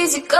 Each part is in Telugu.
easy go.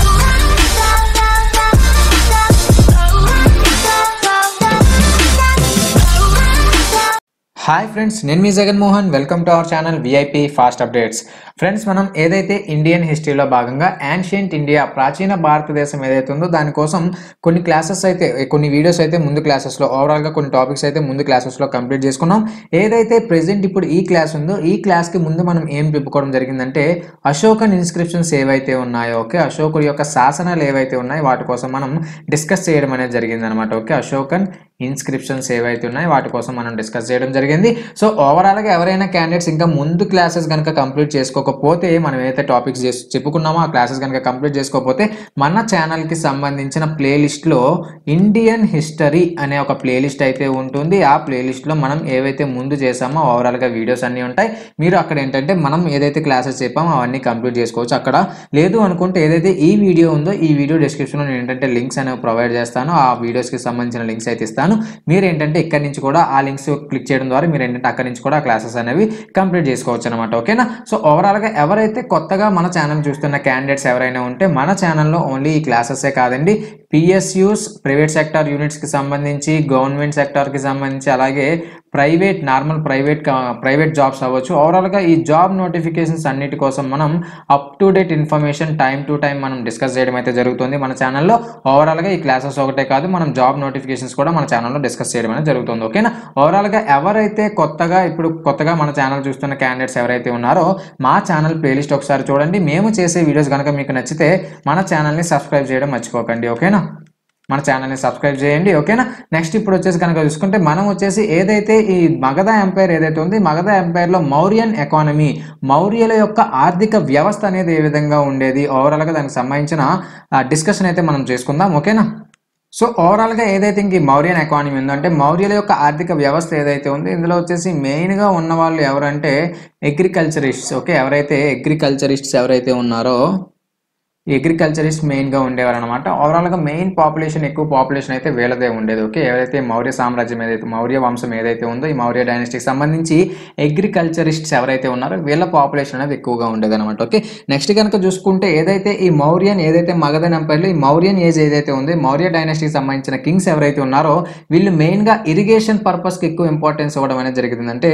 హాయ్ ఫ్రెండ్స్ నేను మీ Jaganmohan welcome to our channel VIP fast updates friends మనం ఏదైతే ఇండియన్ హిస్టరీలో భాగంగా యాన్షియంట్ ఇండియా ప్రాచీన భారతదేశం ఏదైతే ఉందో దానికోసం కొన్ని క్లాసెస్ అయితే కొన్ని వీడియోస్ అయితే ముందు క్లాసెస్లో ఓవరాల్గా కొన్ని టాపిక్స్ అయితే ముందు క్లాసెస్లో కంప్లీట్ చేసుకున్నాం ఏదైతే ప్రెసెంట్ ఇప్పుడు ఈ క్లాస్ ఉందో ఈ క్లాస్కి ముందు మనం ఏం చెప్పుకోవడం జరిగిందంటే అశోకన్ ఇన్స్క్రిప్షన్స్ ఏవైతే ఉన్నాయో ఓకే అశోకుడి యొక్క శాసనాలు ఏవైతే ఉన్నాయో వాటి కోసం మనం డిస్కస్ చేయడం అనేది జరిగింది అనమాట ఓకే అశోకన్ ఇన్స్క్రిప్షన్స్ ఏవైతే ఉన్నాయో వాటి కోసం మనం డిస్కస్ చేయడం జరిగింది సో ఓవరాల్గా ఎవరైనా క్యాండిడేట్స్ ఇంకా ముందు క్లాసెస్ కనుక కంప్లీట్ చేసుకోకపోతే మనం ఏదైతే టాపిక్స్ చేసి చెప్పుకున్నామో ఆ క్లాసెస్ కనుక కంప్లీట్ చేసుకోకపోతే మన ఛానల్కి సంబంధించిన ప్లేలిస్ట్లో ఇండియన్ హిస్టరీ అనే ఒక ప్లేలిస్ట్ అయితే ఉంటుంది ఆ ప్లేలిస్ట్లో మనం ఏవైతే ముందు చేసామో ఓవరాల్గా వీడియోస్ అన్నీ ఉంటాయి మీరు అక్కడ ఏంటంటే మనం ఏదైతే క్లాసెస్ చెప్పామో అవన్నీ కంప్లీట్ చేసుకోవచ్చు అక్కడ లేదు అనుకుంటే ఏదైతే ఈ వీడియో ఉందో ఈ వీడియో డిస్క్రిప్షన్లో నేను ఏంటంటే లింక్స్ అనేవి ప్రొవైడ్ చేస్తాను ఆ వీడియోస్కి సంబంధించిన లింక్స్ అయితే ఇస్తాను మీరు ఏంటంటే ఇక్కడ నుంచి కూడా ఆ లింక్స్ క్లిక్ చేయడం ద్వారా మీరు ఏంటంటే అక్కడి నుంచి కూడా క్లాసెస్ అనేవి కంప్లీట్ చేసుకోవచ్చు అనమాట ఓకేనా సో ఓవరాల్గా ఎవరైతే కొత్తగా మన ఛానల్ చూస్తున్న క్యాండిడేట్స్ ఎవరైనా ఉంటే మన ఛానల్లో ఓన్లీ ఈ క్లాసెసే కాదండి పిఎస్యూస్ ప్రైవేట్ సెక్టార్ యూనిట్స్కి సంబంధించి గవర్నమెంట్ సెక్టార్కి సంబంధించి అలాగే private normal private private jobs అవ్వచ్చు ఓవరాల్గా ఈ జాబ్ నోటిఫికేషన్స్ అన్నిటి కోసం మనం up to date information time to time మనం డిస్కస్ చేయడం అయితే జరుగుతుంది మన ఛానల్లో ఓవరాల్గా ఈ క్లాసెస్ ఒకటే కాదు మనం జాబ్ నోటిఫికేషన్స్ కూడా మన ఛానల్లో డిస్కస్ చేయడం అనేది జరుగుతుంది ఓకేనా ఓవరాల్గా ఎవరైతే కొత్తగా ఇప్పుడు కొత్తగా మన ఛానల్ చూస్తున్న క్యాండిడేట్స్ ఎవరైతే ఉన్నారో మా ఛానల్ ప్లేలిస్ట్ ఒకసారి చూడండి మేము చేసే వీడియోస్ కనుక మీకు నచ్చితే మన ఛానల్ని సబ్స్క్రైబ్ చేయడం మర్చిపోకండి ఓకేనా మన ఛానల్ని సబ్స్క్రైబ్ చేయండి ఓకేనా నెక్స్ట్ ఇప్పుడు వచ్చేసి కనుక చూసుకుంటే మనం వచ్చేసి ఏదైతే ఈ మగధ ఎంపైర్ ఏదైతే ఉంది మగధ ఎంపైర్లో మౌర్యన్ ఎకానమీ మౌర్యుల యొక్క ఆర్థిక వ్యవస్థ అనేది ఏ విధంగా ఉండేది ఓవరాల్గా దానికి సంబంధించిన డిస్కషన్ అయితే మనం చేసుకుందాం ఓకేనా సో ఓవరాల్గా ఏదైతే ఇంక ఈ మౌర్యన్ ఎకానమీ ఉందో అంటే మౌర్యుల యొక్క ఆర్థిక వ్యవస్థ ఏదైతే ఉందో ఇందులో వచ్చేసి మెయిన్గా ఉన్న వాళ్ళు ఎవరంటే అగ్రికల్చరిస్ట్స్ ఓకే ఎవరైతే అగ్రికల్చరిస్ట్స్ ఎవరైతే ఉన్నారో అగ్రికల్చరిస్ట్ మెయిన్గా ఉండేవారు అనమాట ఓవరాల్గా మెయిన్ పాపులేషన్ ఎక్కువ పాపులేషన్ అయితే వీళ్ళదే ఉండేది ఓకే ఏదైతే మౌర్య సామ్రాజ్యం ఏదైతే మౌర్య వంశం ఏదైతే ఉందో ఈ మౌర్య డైనస్టీకి సంబంధించి అగ్రికల్చరిస్ట్స్ ఎవరైతే ఉన్నారో వీళ్ళ పాపులేషన్ అనేది ఎక్కువగా ఉండేది అనమాట ఓకే నెక్స్ట్ కనుక చూసుకుంటే ఏదైతే ఈ మౌర్యన్ ఏదైతే మగధన్ ఎంపైర్లో ఈ మౌర్యన్ ఏజ్ ఏదైతే ఉంది మౌర్య డైనస్టీకి సంబంధించిన కింగ్స్ ఎవరైతే ఉన్నారో వీళ్ళు మెయిన్గా ఇరిగేషన్ పర్పస్కి ఎక్కువ ఇంపార్టెన్స్ ఇవ్వడం అనేది జరిగింది అంటే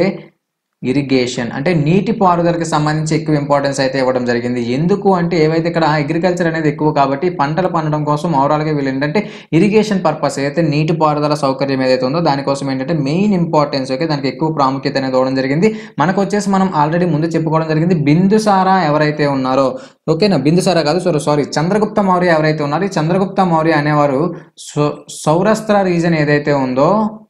ఇరిగేషన్ అంటే నీటి పారుదలకి సంబంధించి ఎక్కువ ఇంపార్టెన్స్ అయితే ఇవ్వడం జరిగింది ఎందుకు అంటే ఏవైతే ఇక్కడ అగ్రికల్చర్ అనేది ఎక్కువ కాబట్టి పంటలు పండడం కోసం ఓవరాల్గా వీళ్ళు ఏంటంటే ఇరిగేషన్ పర్పస్ ఏదైతే నీటి పారుదల సౌకర్యం ఏదైతే ఉందో దానికోసం ఏంటంటే మెయిన్ ఇంపార్టెన్స్ ఓకే దానికి ఎక్కువ ప్రాముఖ్యత అనేది ఇవ్వడం జరిగింది మనకు వచ్చేసి మనం ఆల్రెడీ ముందు చెప్పుకోవడం జరిగింది బిందుసారా ఎవరైతే ఉన్నారో ఓకేనా బిందుసారా కాదు సారీ సారీ చంద్రగుప్త మౌర్య ఎవరైతే ఉన్నారో ఈ చంద్రగుప్త మౌర్య అనేవారు సౌ- సౌరాష్ట్ర రీజన్ ఏదైతే ఉందో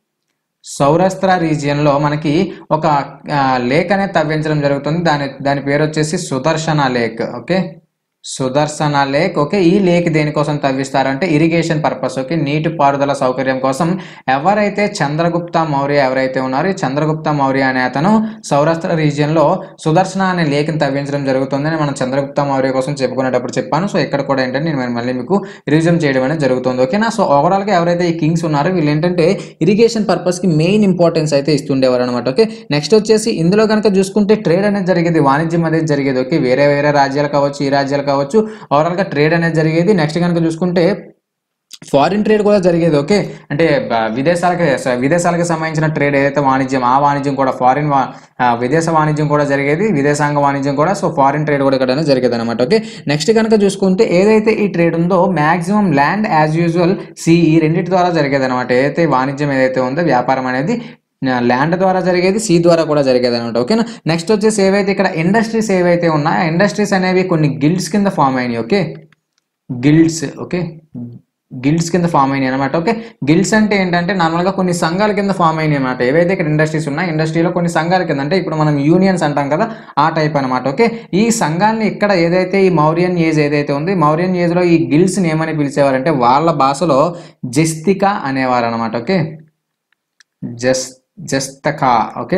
సౌరాష్ట్ర రీజియన్లో మనకి ఒక ఆ, లేక్ అనేది తవ్వించడం జరుగుతుంది దాని దాని పేరు వచ్చేసి Sudarshana lake okay Sudarshana lake okay ఈ లేక్ దేనికోసం తవ్విస్తారంటే ఇరిగేషన్ పర్పస్ ఓకే నీటి పారుదల సౌకర్యం కోసం ఎవరైతే చంద్రగుప్త మౌర్య ఎవరైతే ఉన్నారో ఈ చంద్రగుప్త మౌర్య అనే అతను సౌరాష్ట్ర రీజియన్లో సుదర్శన అనే లేక్ని తవ్వించడం జరుగుతుందని మనం చంద్రగుప్త మౌర్య కోసం చెప్పుకునేటప్పుడు చెప్పాను సో ఇక్కడ కూడా ఏంటంటే నేను మళ్ళీ మీకు రివిజన్ చేయడం అనేది జరుగుతుంది ఓకేనా సో ఓవరాల్గా ఎవరైతే ఈ కింగ్స్ ఉన్నారో వీళ్ళు ఏంటంటే ఇరిగేషన్ పర్పస్కి మెయిన్ ఇంపార్టెన్స్ అయితే ఇస్తుండేవారు అనమాట ఓకే నెక్స్ట్ వచ్చేసి ఇందులో కనుక చూసుకుంటే ట్రేడ్ అనేది జరిగేది వాణిజ్యం అనేది జరిగేది ఓకే వేరే వేరే రాజ్యాలు కావచ్చు ఈ రాజ్యాలు కావచ్చు ఓవరాల్గా ట్రేడ్ అనేది జరిగేది నెక్స్ట్ కనుక చూసుకుంటే ఫారిన్ ట్రేడ్ కూడా జరిగేది ఓకే అంటే బ- విదేశాలకి స- విదేశాలకు సంబంధించిన ట్రేడ్ ఏదైతే వాణిజ్యం ఆ వాణిజ్యం కూడా ఫారిన్ వా- ఆ, విదేశ వాణిజ్యం కూడా జరిగేది విదేశాంగ వాణిజ్యం కూడా సో ఫారిన్ ట్రేడ్ కూడా ఇక్కడ జరిగేది అనమాట ఓకే నెక్స్ట్ కనుక చూసుకుంటే ఏదైతే ఈ ట్రేడ్ ఉందో maximum land as usual sea ఈ రెండింటి ద్వారా జరిగేది అనమాట ఏదైతే వాణిజ్యం ఏదైతే ఉందో వ్యాపారం అనేది ల్యాండ్ ద్వారా జరిగేది సీ ద్వారా కూడా జరిగేది అనమాట ఓకేనా నెక్స్ట్ వచ్చేసి ఏవైతే ఇక్కడ ఇండస్ట్రీస్ ఏవైతే ఉన్నాయో ఇండస్ట్రీస్ అనేవి కొన్ని గిల్డ్స్ కింద ఫామ్ అయినాయి ఓకే గిల్డ్స్ ఓకే గిల్డ్స్ కింద ఫామ్ అయినాయి అనమాట ఓకే గిల్డ్స్ అంటే ఏంటంటే నార్మల్గా కొన్ని సంఘాల కింద ఫామ్ అయినాయి అనమాట ఏవైతే ఇక్కడ ఇండస్ట్రీస్ ఉన్నాయి ఇండస్ట్రీలో కొన్ని సంఘాల కింద అంటే ఇప్పుడు మనం యూనియన్స్ అంటాం కదా ఆ టైప్ అనమాట ఓకే ఈ సంఘాన్ని ఇక్కడ ఏదైతే ఈ మౌర్యన్ ఏజ్ ఏదైతే ఉంది మౌర్యన్ ఏజ్లో ఈ గిల్డ్స్ని ఏమని పిలిచేవారంటే వాళ్ళ భాషలో జస్తిక అనేవారు అనమాట ఓకే జస్ జస్తకా ఓకే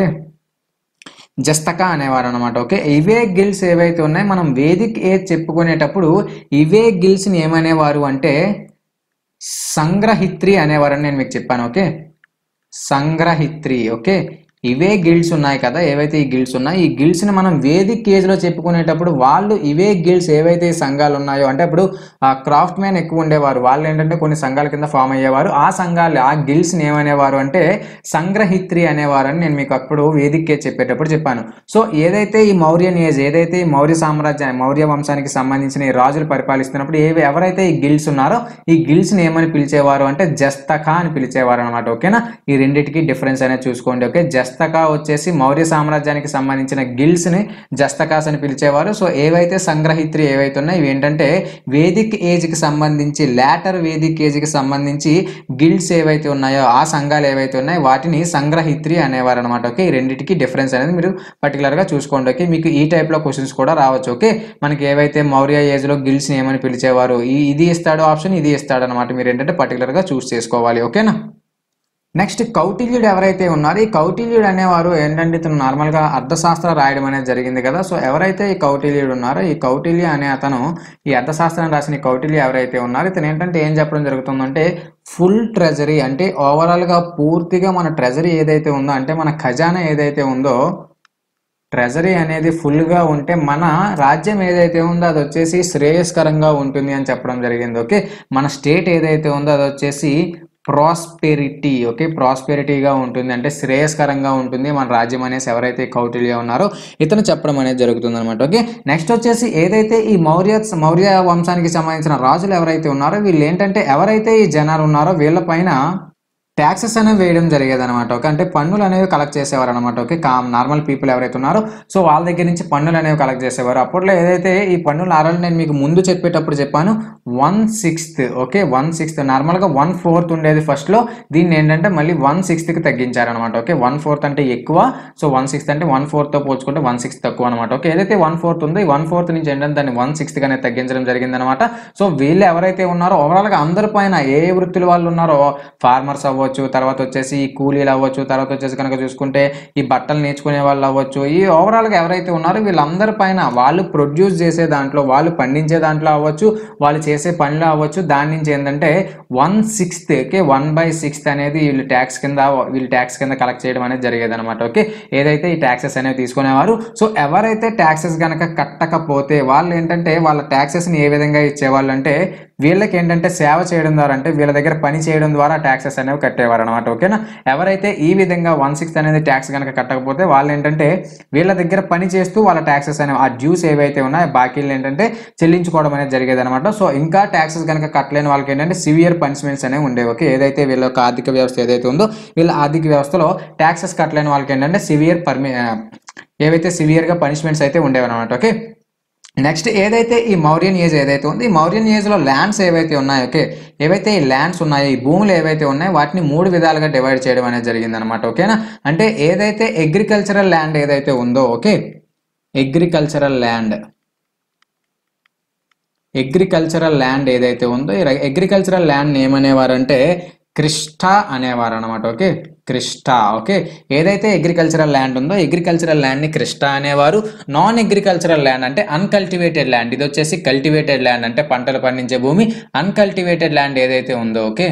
జస్తక అనేవారు అనమాట ఓకే ఇవే గిల్స్ ఏవైతే ఉన్నాయో మనం వేదిక్ ఏజ్ చెప్పుకునేటప్పుడు ఇవే గిల్స్ని ఏమనేవారు అంటే సంగ్రహిత్రి అనేవారని నేను మీకు చెప్పాను ఓకే సంగ్రహిత్రి ఓకే ఇవే గిల్డ్స్ ఉన్నాయి కదా ఏవైతే ఈ గిల్డ్స్ ఉన్నాయో ఈ గిల్డ్స్ని మనం వేదిక్ ఏజ్లో చెప్పుకునేటప్పుడు వాళ్ళు ఇవే గిల్డ్స్ ఏవైతే ఈ సంఘాలు ఉన్నాయో అంటే ఇప్పుడు ఆ క్రాఫ్ట్ మ్యాన్ ఎక్కువ ఉండేవారు వాళ్ళు ఏంటంటే కొన్ని సంఘాల కింద ఫామ్ అయ్యేవారు ఆ సంఘాలు ఆ గిల్డ్స్ని ఏమనేవారు అంటే సంగ్రహిత్రి అనేవారు అని నేను మీకు అప్పుడు వేదిక్ ఏజ్ చెప్పేటప్పుడు చెప్పాను సో ఏదైతే ఈ మౌర్యన్ ఏజ్ ఏదైతే ఈ మౌర్య సామ్రాజ్యాన్ని మౌర్య వంశానికి సంబంధించిన ఈ రాజులు పరిపాలిస్తున్నప్పుడు ఏవి ఎవరైతే ఈ గిల్డ్స్ ఉన్నారో ఈ గిల్డ్స్ని ఏమని పిలిచేవారు అంటే జస్తకా అని పిలిచేవారు అనమాట ఓకేనా ఈ రెండింటికి డిఫరెన్స్ అనేది చూసుకోండి ఓకే జస్తకా వచ్చేసి మౌర్య సామ్రాజ్యానికి సంబంధించిన గిల్డ్స్ని జస్తకాస్ అని పిలిచేవారు సో ఏవైతే సంగ్రహిత్రి ఏవైతే ఉన్నాయో ఇవి ఏంటంటే వేదిక్ ఏజ్కి సంబంధించి లాటర్ వేదిక్ ఏజ్కి సంబంధించి గిల్డ్స్ ఏవైతే ఉన్నాయో ఆ సంఘాలు ఏవైతే ఉన్నాయో వాటిని సంగ్రహిత్రి అనేవారు అనమాట ఓకే ఈ రెండింటికి డిఫరెన్స్ అనేది మీరు పర్టికులర్గా చూసుకోండి ఓకే మీకు ఈ టైప్లో క్వశ్చన్స్ కూడా రావచ్చు ఓకే మనకి ఏవైతే మౌర్య ఏజ్లో గిల్డ్స్ని ఏమని పిలిచేవారు ఈ ఇది ఇస్తాడు ఆప్షన్ ఇది ఇస్తాడు అనమాట మీరు ఏంటంటే పర్టికులర్గా చూస్ చేసుకోవాలి ఓకేనా నెక్స్ట్ కౌటిల్యుడు ఎవరైతే ఉన్నారో ఈ కౌటిల్యుడు అనేవారు ఏంటంటే ఇతను నార్మల్గా అర్థశాస్త్ర రాయడం అనేది జరిగింది కదా సో ఎవరైతే ఈ కౌటిల్యుడు ఉన్నారో ఈ కౌటిల్య అనే అతను ఈ అర్థశాస్త్రం రాసిన ఈ కౌటిల్య ఎవరైతే ఉన్నారో ఇతను ఏంటంటే ఏం చెప్పడం జరుగుతుందంటే ఫుల్ ట్రెజరీ అంటే ఓవరాల్గా పూర్తిగా మన ట్రెజరీ ఏదైతే ఉందో అంటే మన ఖజానా ఏదైతే ఉందో ట్రెజరీ అనేది ఫుల్గా ఉంటే మన రాజ్యం ఏదైతే ఉందో అది వచ్చేసి శ్రేయస్కరంగా ఉంటుంది అని చెప్పడం జరిగింది ఓకే మన స్టేట్ ఏదైతే ఉందో అది వచ్చేసి ప్రాస్పెరిటీ ఓకే ప్రాస్పెరిటీగా ఉంటుంది అంటే శ్రేయస్కరంగా ఉంటుంది మన రాజ్యం అనేసి ఎవరైతే కౌటిల్య ఉన్నారో ఇతను చెప్పడం అనేది జరుగుతుంది అనమాట ఓకే నెక్స్ట్ వచ్చేసి ఏదైతే ఈ మౌర్య మౌర్య వంశానికి సంబంధించిన రాజులు ఎవరైతే ఉన్నారో వీళ్ళు ఏంటంటే ఎవరైతే ఈ జనాలు ఉన్నారో వీళ్ళ పైన ట్యాక్సెస్ అనేవి వేయడం జరిగేది అనమాట ఓకే అంటే పన్నులు అనేవి కలెక్ట్ చేసేవారు అనమాట ఓకే కామ్ నార్మల్ పీపుల్ ఎవరైతే ఉన్నారో సో వాళ్ళ దగ్గర నుంచి పన్నులు అనేవి కలెక్ట్ చేసేవారు అప్పట్లో ఏదైతే ఈ పన్నులు ఆరాలు నేను మీకు ముందు చెప్పేటప్పుడు చెప్పాను one sixth okay one sixth నార్మల్గా వన్ ఫోర్త్ ఉండేది ఫస్ట్లో దీన్ని ఏంటంటే మళ్ళీ వన్ సిక్స్త్కి తగ్గించారనమాట ఓకే వన్ ఫోర్త్ అంటే ఎక్కువ సో వన్ సిక్స్త్ అంటే వన్ ఫోర్త్తో పోల్చుకుంటే వన్ సిక్స్త్ తక్కువ అనమాట ఓకే ఏదైతే వన్ ఫోర్త్ ఉందో ఈ వన్ ఫోర్త్ నుంచి ఏంటంటే దాన్ని వన్ సిక్స్త్ అనేది తగ్గించడం జరిగిందనమాట సో వీళ్ళు ఎవరైతే ఉన్నారో ఓవరాల్గా అందరి పైన ఏ వృత్తుల వాళ్ళు ఉన్నారో ఫార్మర్స్ అవ్వచ్చు తర్వాత వచ్చేసి ఈ కూలీలు అవ్వచ్చు తర్వాత వచ్చేసి కనుక చూసుకుంటే ఈ బట్టలు నేర్చుకునే వాళ్ళు అవ్వచ్చు ఈ ఓవరాల్గా ఎవరైతే ఉన్నారో వీళ్ళందరి పైన వాళ్ళు ప్రొడ్యూస్ చేసే దాంట్లో వాళ్ళు పండించే దాంట్లో అవ్వచ్చు వాళ్ళు చేసే పనిలో అవ్వచ్చు దాని నుంచి ఏంటంటే one sixth okay one by sixth అనేది వీళ్ళు ట్యాక్స్ కింద వీళ్ళు ట్యాక్స్ కింద కలెక్ట్ చేయడం అనేది జరిగేది అనమాట ఓకే ఏదైతే ఈ ట్యాక్సెస్ అనేవి తీసుకునేవారు సో ఎవరైతే ట్యాక్సెస్ కనుక కట్టకపోతే వాళ్ళు ఏంటంటే వాళ్ళ ట్యాక్సెస్ని ఏ విధంగా ఇచ్చేవాళ్ళు అంటే వీళ్ళకి ఏంటంటే సేవ చేయడం ద్వారా అంటే వీళ్ళ దగ్గర పని చేయడం ద్వారా ట్యాక్సెస్ అనేవి కట్టేవారు అనమాట ఓకేనా ఎవరైతే ఈ విధంగా వన్ సిక్స్త్ అనేది ట్యాక్స్ కనుక కట్టకపోతే వాళ్ళు ఏంటంటే వీళ్ళ దగ్గర పని చేస్తూ వాళ్ళ ట్యాక్సెస్ అనేవి ఆ డ్యూస్ ఏవైతే ఉన్నాయో బాకీలు ఏంటంటే చెల్లించుకోవడం అనేది జరిగేది అనమాట సో ఇంకా ట్యాక్సెస్ కనుక కట్టలేని వాళ్ళకి ఏంటంటే సివియర్ పనిష్మెంట్స్ అనేవి ఉండేవి ఓకే ఏదైతే వీళ్ళ యొక్క ఆర్థిక వ్యవస్థ ఏదైతే ఉందో వీళ్ళ ఆర్థిక వ్యవస్థలో ట్యాక్సెస్ కట్టలేని వాళ్ళకి ఏంటంటే సివియర్ పర్మి ఏవైతే సివియర్గా పనిష్మెంట్స్ అయితే ఉండేవి అనమాట ఓకే నెక్స్ట్ ఏదైతే ఈ మౌర్యన్ ఏజ్ ఏదైతే ఉందో ఈ మౌర్యన్ ఏజ్లో ల్యాండ్స్ ఏవైతే ఉన్నాయో ఓకే ఏవైతే ఈ ల్యాండ్స్ ఉన్నాయో ఈ భూములు ఏవైతే ఉన్నాయో వాటిని మూడు విధాలుగా డివైడ్ చేయడం అనేది జరిగింది అనమాట ఓకేనా అంటే ఏదైతే అగ్రికల్చరల్ ల్యాండ్ ఏదైతే ఉందో okay agricultural land agricultural land ఏదైతే ఉందో ఈ అగ్రికల్చరల్ ల్యాండ్ ఏమనేవారంటే క్రిస్టా అనేవారు అనమాట ఓకే క్రిస్టా ఓకే ఏదైతే అగ్రికల్చరల్ ల్యాండ్ ఉందో అగ్రికల్చరల్ ల్యాండ్ని క్రిస్టా అనేవారు నాన్ అగ్రికల్చరల్ ల్యాండ్ అంటే అన్కల్టివేటెడ్ ల్యాండ్ ఇది వచ్చేసి కల్టివేటెడ్ ల్యాండ్ అంటే పంటలు పండించే భూమి అన్కల్టివేటెడ్ ల్యాండ్ ఏదైతే ఉందో ఓకే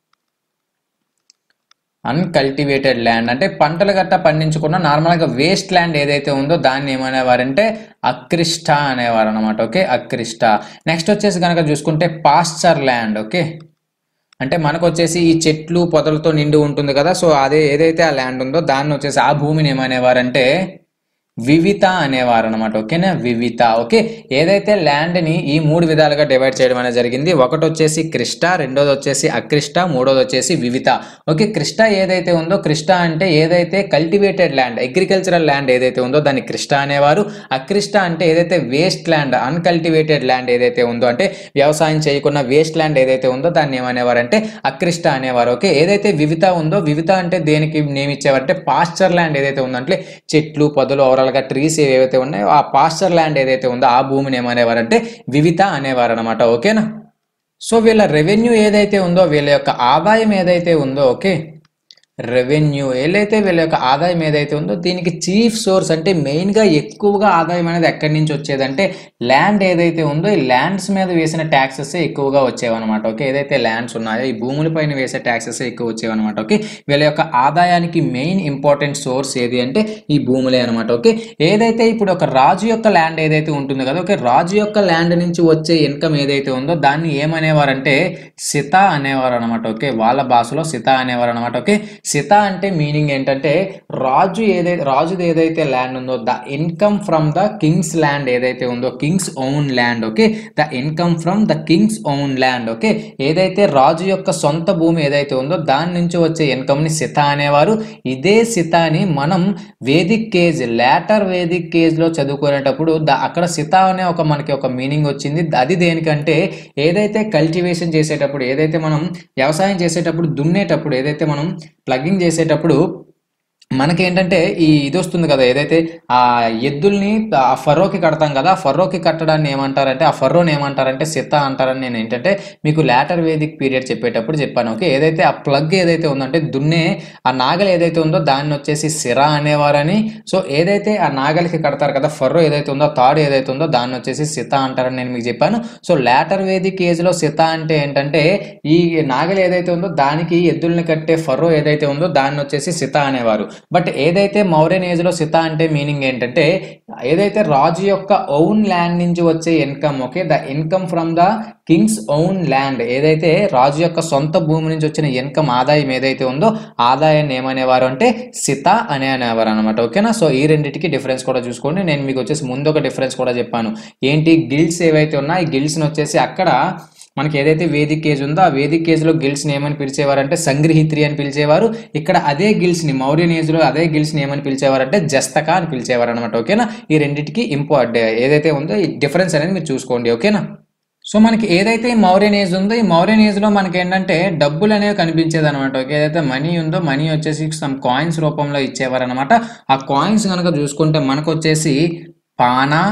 అన్కల్టివేటెడ్ ల్యాండ్ అంటే పంటలు గట్టా పండించకుండా నార్మల్గా వేస్ట్ ల్యాండ్ ఏదైతే ఉందో దాన్ని ఏమనేవారంటే అక్రిష్ట అనేవారు అనమాట ఓకే అక్రిష్ట నెక్స్ట్ వచ్చేసి కనుక చూసుకుంటే పాస్చర్ ల్యాండ్ ఓకే అంటే మనకు వచ్చేసి ఈ చెట్లు పొదలతో నిండి ఉంటుంది కదా సో అదే ఏదైతే ఆ ల్యాండ్ ఉందో దాన్ని వచ్చేసి ఆ భూమిని ఏమనేవారంటే వివిత అనేవారు అనమాట ఓకేనా వివిత ఓకే ఏదైతే ల్యాండ్ని ఈ మూడు విధాలుగా డివైడ్ చేయడం అనేది జరిగింది ఒకటి వచ్చేసి క్రిస్టా రెండోది వచ్చేసి అక్రిష్ట మూడోది వచ్చేసి వివిత ఓకే క్రిస్ట ఏదైతే ఉందో క్రిస్ట అంటే ఏదైతే కల్టివేటెడ్ ల్యాండ్ అగ్రికల్చరల్ ల్యాండ్ ఏదైతే ఉందో దాన్ని క్రిస్ట అనేవారు అక్రిష్ట అంటే ఏదైతే వేస్ట్ ల్యాండ్ అన్కల్టివేటెడ్ ల్యాండ్ ఏదైతే ఉందో అంటే వ్యవసాయం చేయకుండా వేస్ట్ ల్యాండ్ ఏదైతే ఉందో దాన్ని ఏమనేవారంటే అక్రిష్ట అనేవారు ఓకే ఏదైతే వివిత ఉందో వివిత అంటే దేనికి నేమ్ ఇచ్చేవారంటే పాస్చర్ ల్యాండ్ ఏదైతే ఉందో అంటే చెట్లు పొదలు ఓవరాల్గా ట్రీస్ ఏవైతే ఉన్నాయో ఆ పాస్చర్ ల్యాండ్ ఏదైతే ఉందో ఆ భూమిని ఏమనేవారంటే వివిత అనేవారు అనమాట ఓకేనా సో వీళ్ళ రెవెన్యూ ఏదైతే ఉందో వీళ్ళ యొక్క ఆదాయం ఏదైతే ఉందో ఓకే రెవెన్యూ ఏదైతే వీళ్ళ యొక్క ఆదాయం ఏదైతే ఉందో దీనికి చీఫ్ సోర్స్ అంటే మెయిన్గా ఎక్కువగా ఆదాయం అనేది ఎక్కడి నుంచి వచ్చేదంటే ల్యాండ్ ఏదైతే ఉందో ఈ ల్యాండ్స్ మీద వేసిన ట్యాక్సెస్ ఎక్కువగా వచ్చేవన్నమాట ఓకే ఏదైతే ల్యాండ్స్ ఉన్నాయో ఈ భూములపైన వేసే ట్యాక్సెస్ ఎక్కువ వచ్చేవన్నమాట ఓకే వీళ్ళ యొక్క ఆదాయానికి మెయిన్ ఇంపార్టెంట్ సోర్స్ ఏది అంటే ఈ భూములే అనమాట ఓకే ఏదైతే ఇప్పుడు ఒక రాజు యొక్క ల్యాండ్ ఏదైతే ఉంటుంది కదా ఓకే రాజు యొక్క ల్యాండ్ నుంచి వచ్చే ఇన్కమ్ ఏదైతే ఉందో దాన్ని ఏమనేవారంటే సిత అనేవారు అనమాట ఓకే వాళ్ళ భాషలో సిత అనేవారు అనమాట ఓకే సిత అంటే మీనింగ్ ఏంటంటే రాజు ఏదైతే రాజుది ఏదైతే ల్యాండ్ ఉందో the income from the king's land ఏదైతే ఉందో king's own land okay the income from the king's own land okay ఏదైతే రాజు యొక్క సొంత భూమి ఏదైతే ఉందో దాని నుంచి వచ్చే ఇన్కమ్ ని సిత అనేవారు ఇదే సితాని మనం Vedic age later Vedic age లో చదువుకునేటప్పుడు ద అక్కడ సిత అనే ఒక మనకి ఒక మీనింగ్ వచ్చింది అది దేనికంటే ఏదైతే కల్టివేషన్ చేసేటప్పుడు ఏదైతే మనం వ్యవసాయం చేసేటప్పుడు దున్నేటప్పుడు ఏదైతే మనం ప్లగ్గింగ్ చేసేటప్పుడు మనకేంటంటే ఈ ఇది వస్తుంది కదా ఏదైతే ఆ ఎద్దుల్ని ఆ ఫర్రోకి కడతాం కదా ఆ ఫర్రోకి కట్టడాన్ని ఏమంటారంటే ఆ ఫర్రోని ఏమంటారంటే సిత అంటారని నేను ఏంటంటే మీకు లాటర్ వేదిక్ పీరియడ్ చెప్పేటప్పుడు చెప్పాను ఓకే ఏదైతే ఆ ప్లగ్ ఏదైతే ఉందంటే దున్నే ఆ నాగలి ఏదైతే ఉందో దాన్ని వచ్చేసి సిరా అనేవారని సో ఏదైతే ఆ నాగలికి కడతారు కదా ఫర్రో ఏదైతే ఉందో తాడు ఏదైతే ఉందో దాన్ని వచ్చేసి సిత అంటారని నేను మీకు చెప్పాను సో లాటర్ వేదిక్ ఏజ్లో సిత అంటే ఏంటంటే ఈ నాగలి ఏదైతే ఉందో దానికి ఎద్దుల్ని కట్టే ఫర్రో ఏదైతే ఉందో దాన్ని వచ్చేసి సిత అనేవారు బట్ ఏదైతే మౌర్యన్ ఏజ్లో సిత అంటే మీనింగ్ ఏంటంటే ఏదైతే రాజు యొక్క ఓన్ ల్యాండ్ నుంచి వచ్చే income okay the income from the king's own land ఏదైతే రాజు యొక్క సొంత భూమి నుంచి వచ్చిన ఇన్కమ్ ఆదాయం ఏదైతే ఉందో ఆదాయాన్ని ఏమనేవారు అంటే సిత అనే అనేవారు అనమాట ఓకేనా సో ఈ రెండింటికి డిఫరెన్స్ కూడా చూసుకోండి నేను మీకు వచ్చేసి ముందు ఒక డిఫరెన్స్ కూడా చెప్పాను ఏంటి గిల్డ్స్ ఏవైతే ఉన్నాయో ఈ గిల్డ్స్ని వచ్చేసి అక్కడ మనకి ఏదైతే వేదిక్ కేజ్ ఉందో ఆ వేదిక్ కేజ్లో గిల్స్ని ఏమని పిలిచేవారంటే సంగ్రహిత్రి అని పిలిచేవారు ఇక్కడ అదే గిల్స్ని మౌర్యన్ ఏజ్లో అదే గిల్స్ని ఏమని పిలిచేవారంటే జస్తక అని పిలిచేవారు అనమాట ఓకేనా ఈ రెండింటికి ఇంపార్ట్ ఏదైతే ఉందో ఈ డిఫరెన్స్ అనేది మీరు చూసుకోండి ఓకేనా సో మనకి ఏదైతే ఈ మౌర్యన్ ఏజ్ ఉందో ఈ మౌర్యన్ ఏజ్లో మనకి ఏంటంటే డబ్బులు అనేవి కనిపించేది అనమాట ఓకే ఏదైతే మనీ ఉందో మనీ వచ్చేసి సమ్ కాయిన్స్ రూపంలో ఇచ్చేవారు అనమాట ఆ కాయిన్స్ కనుక చూసుకుంటే మనకు వచ్చేసి పానా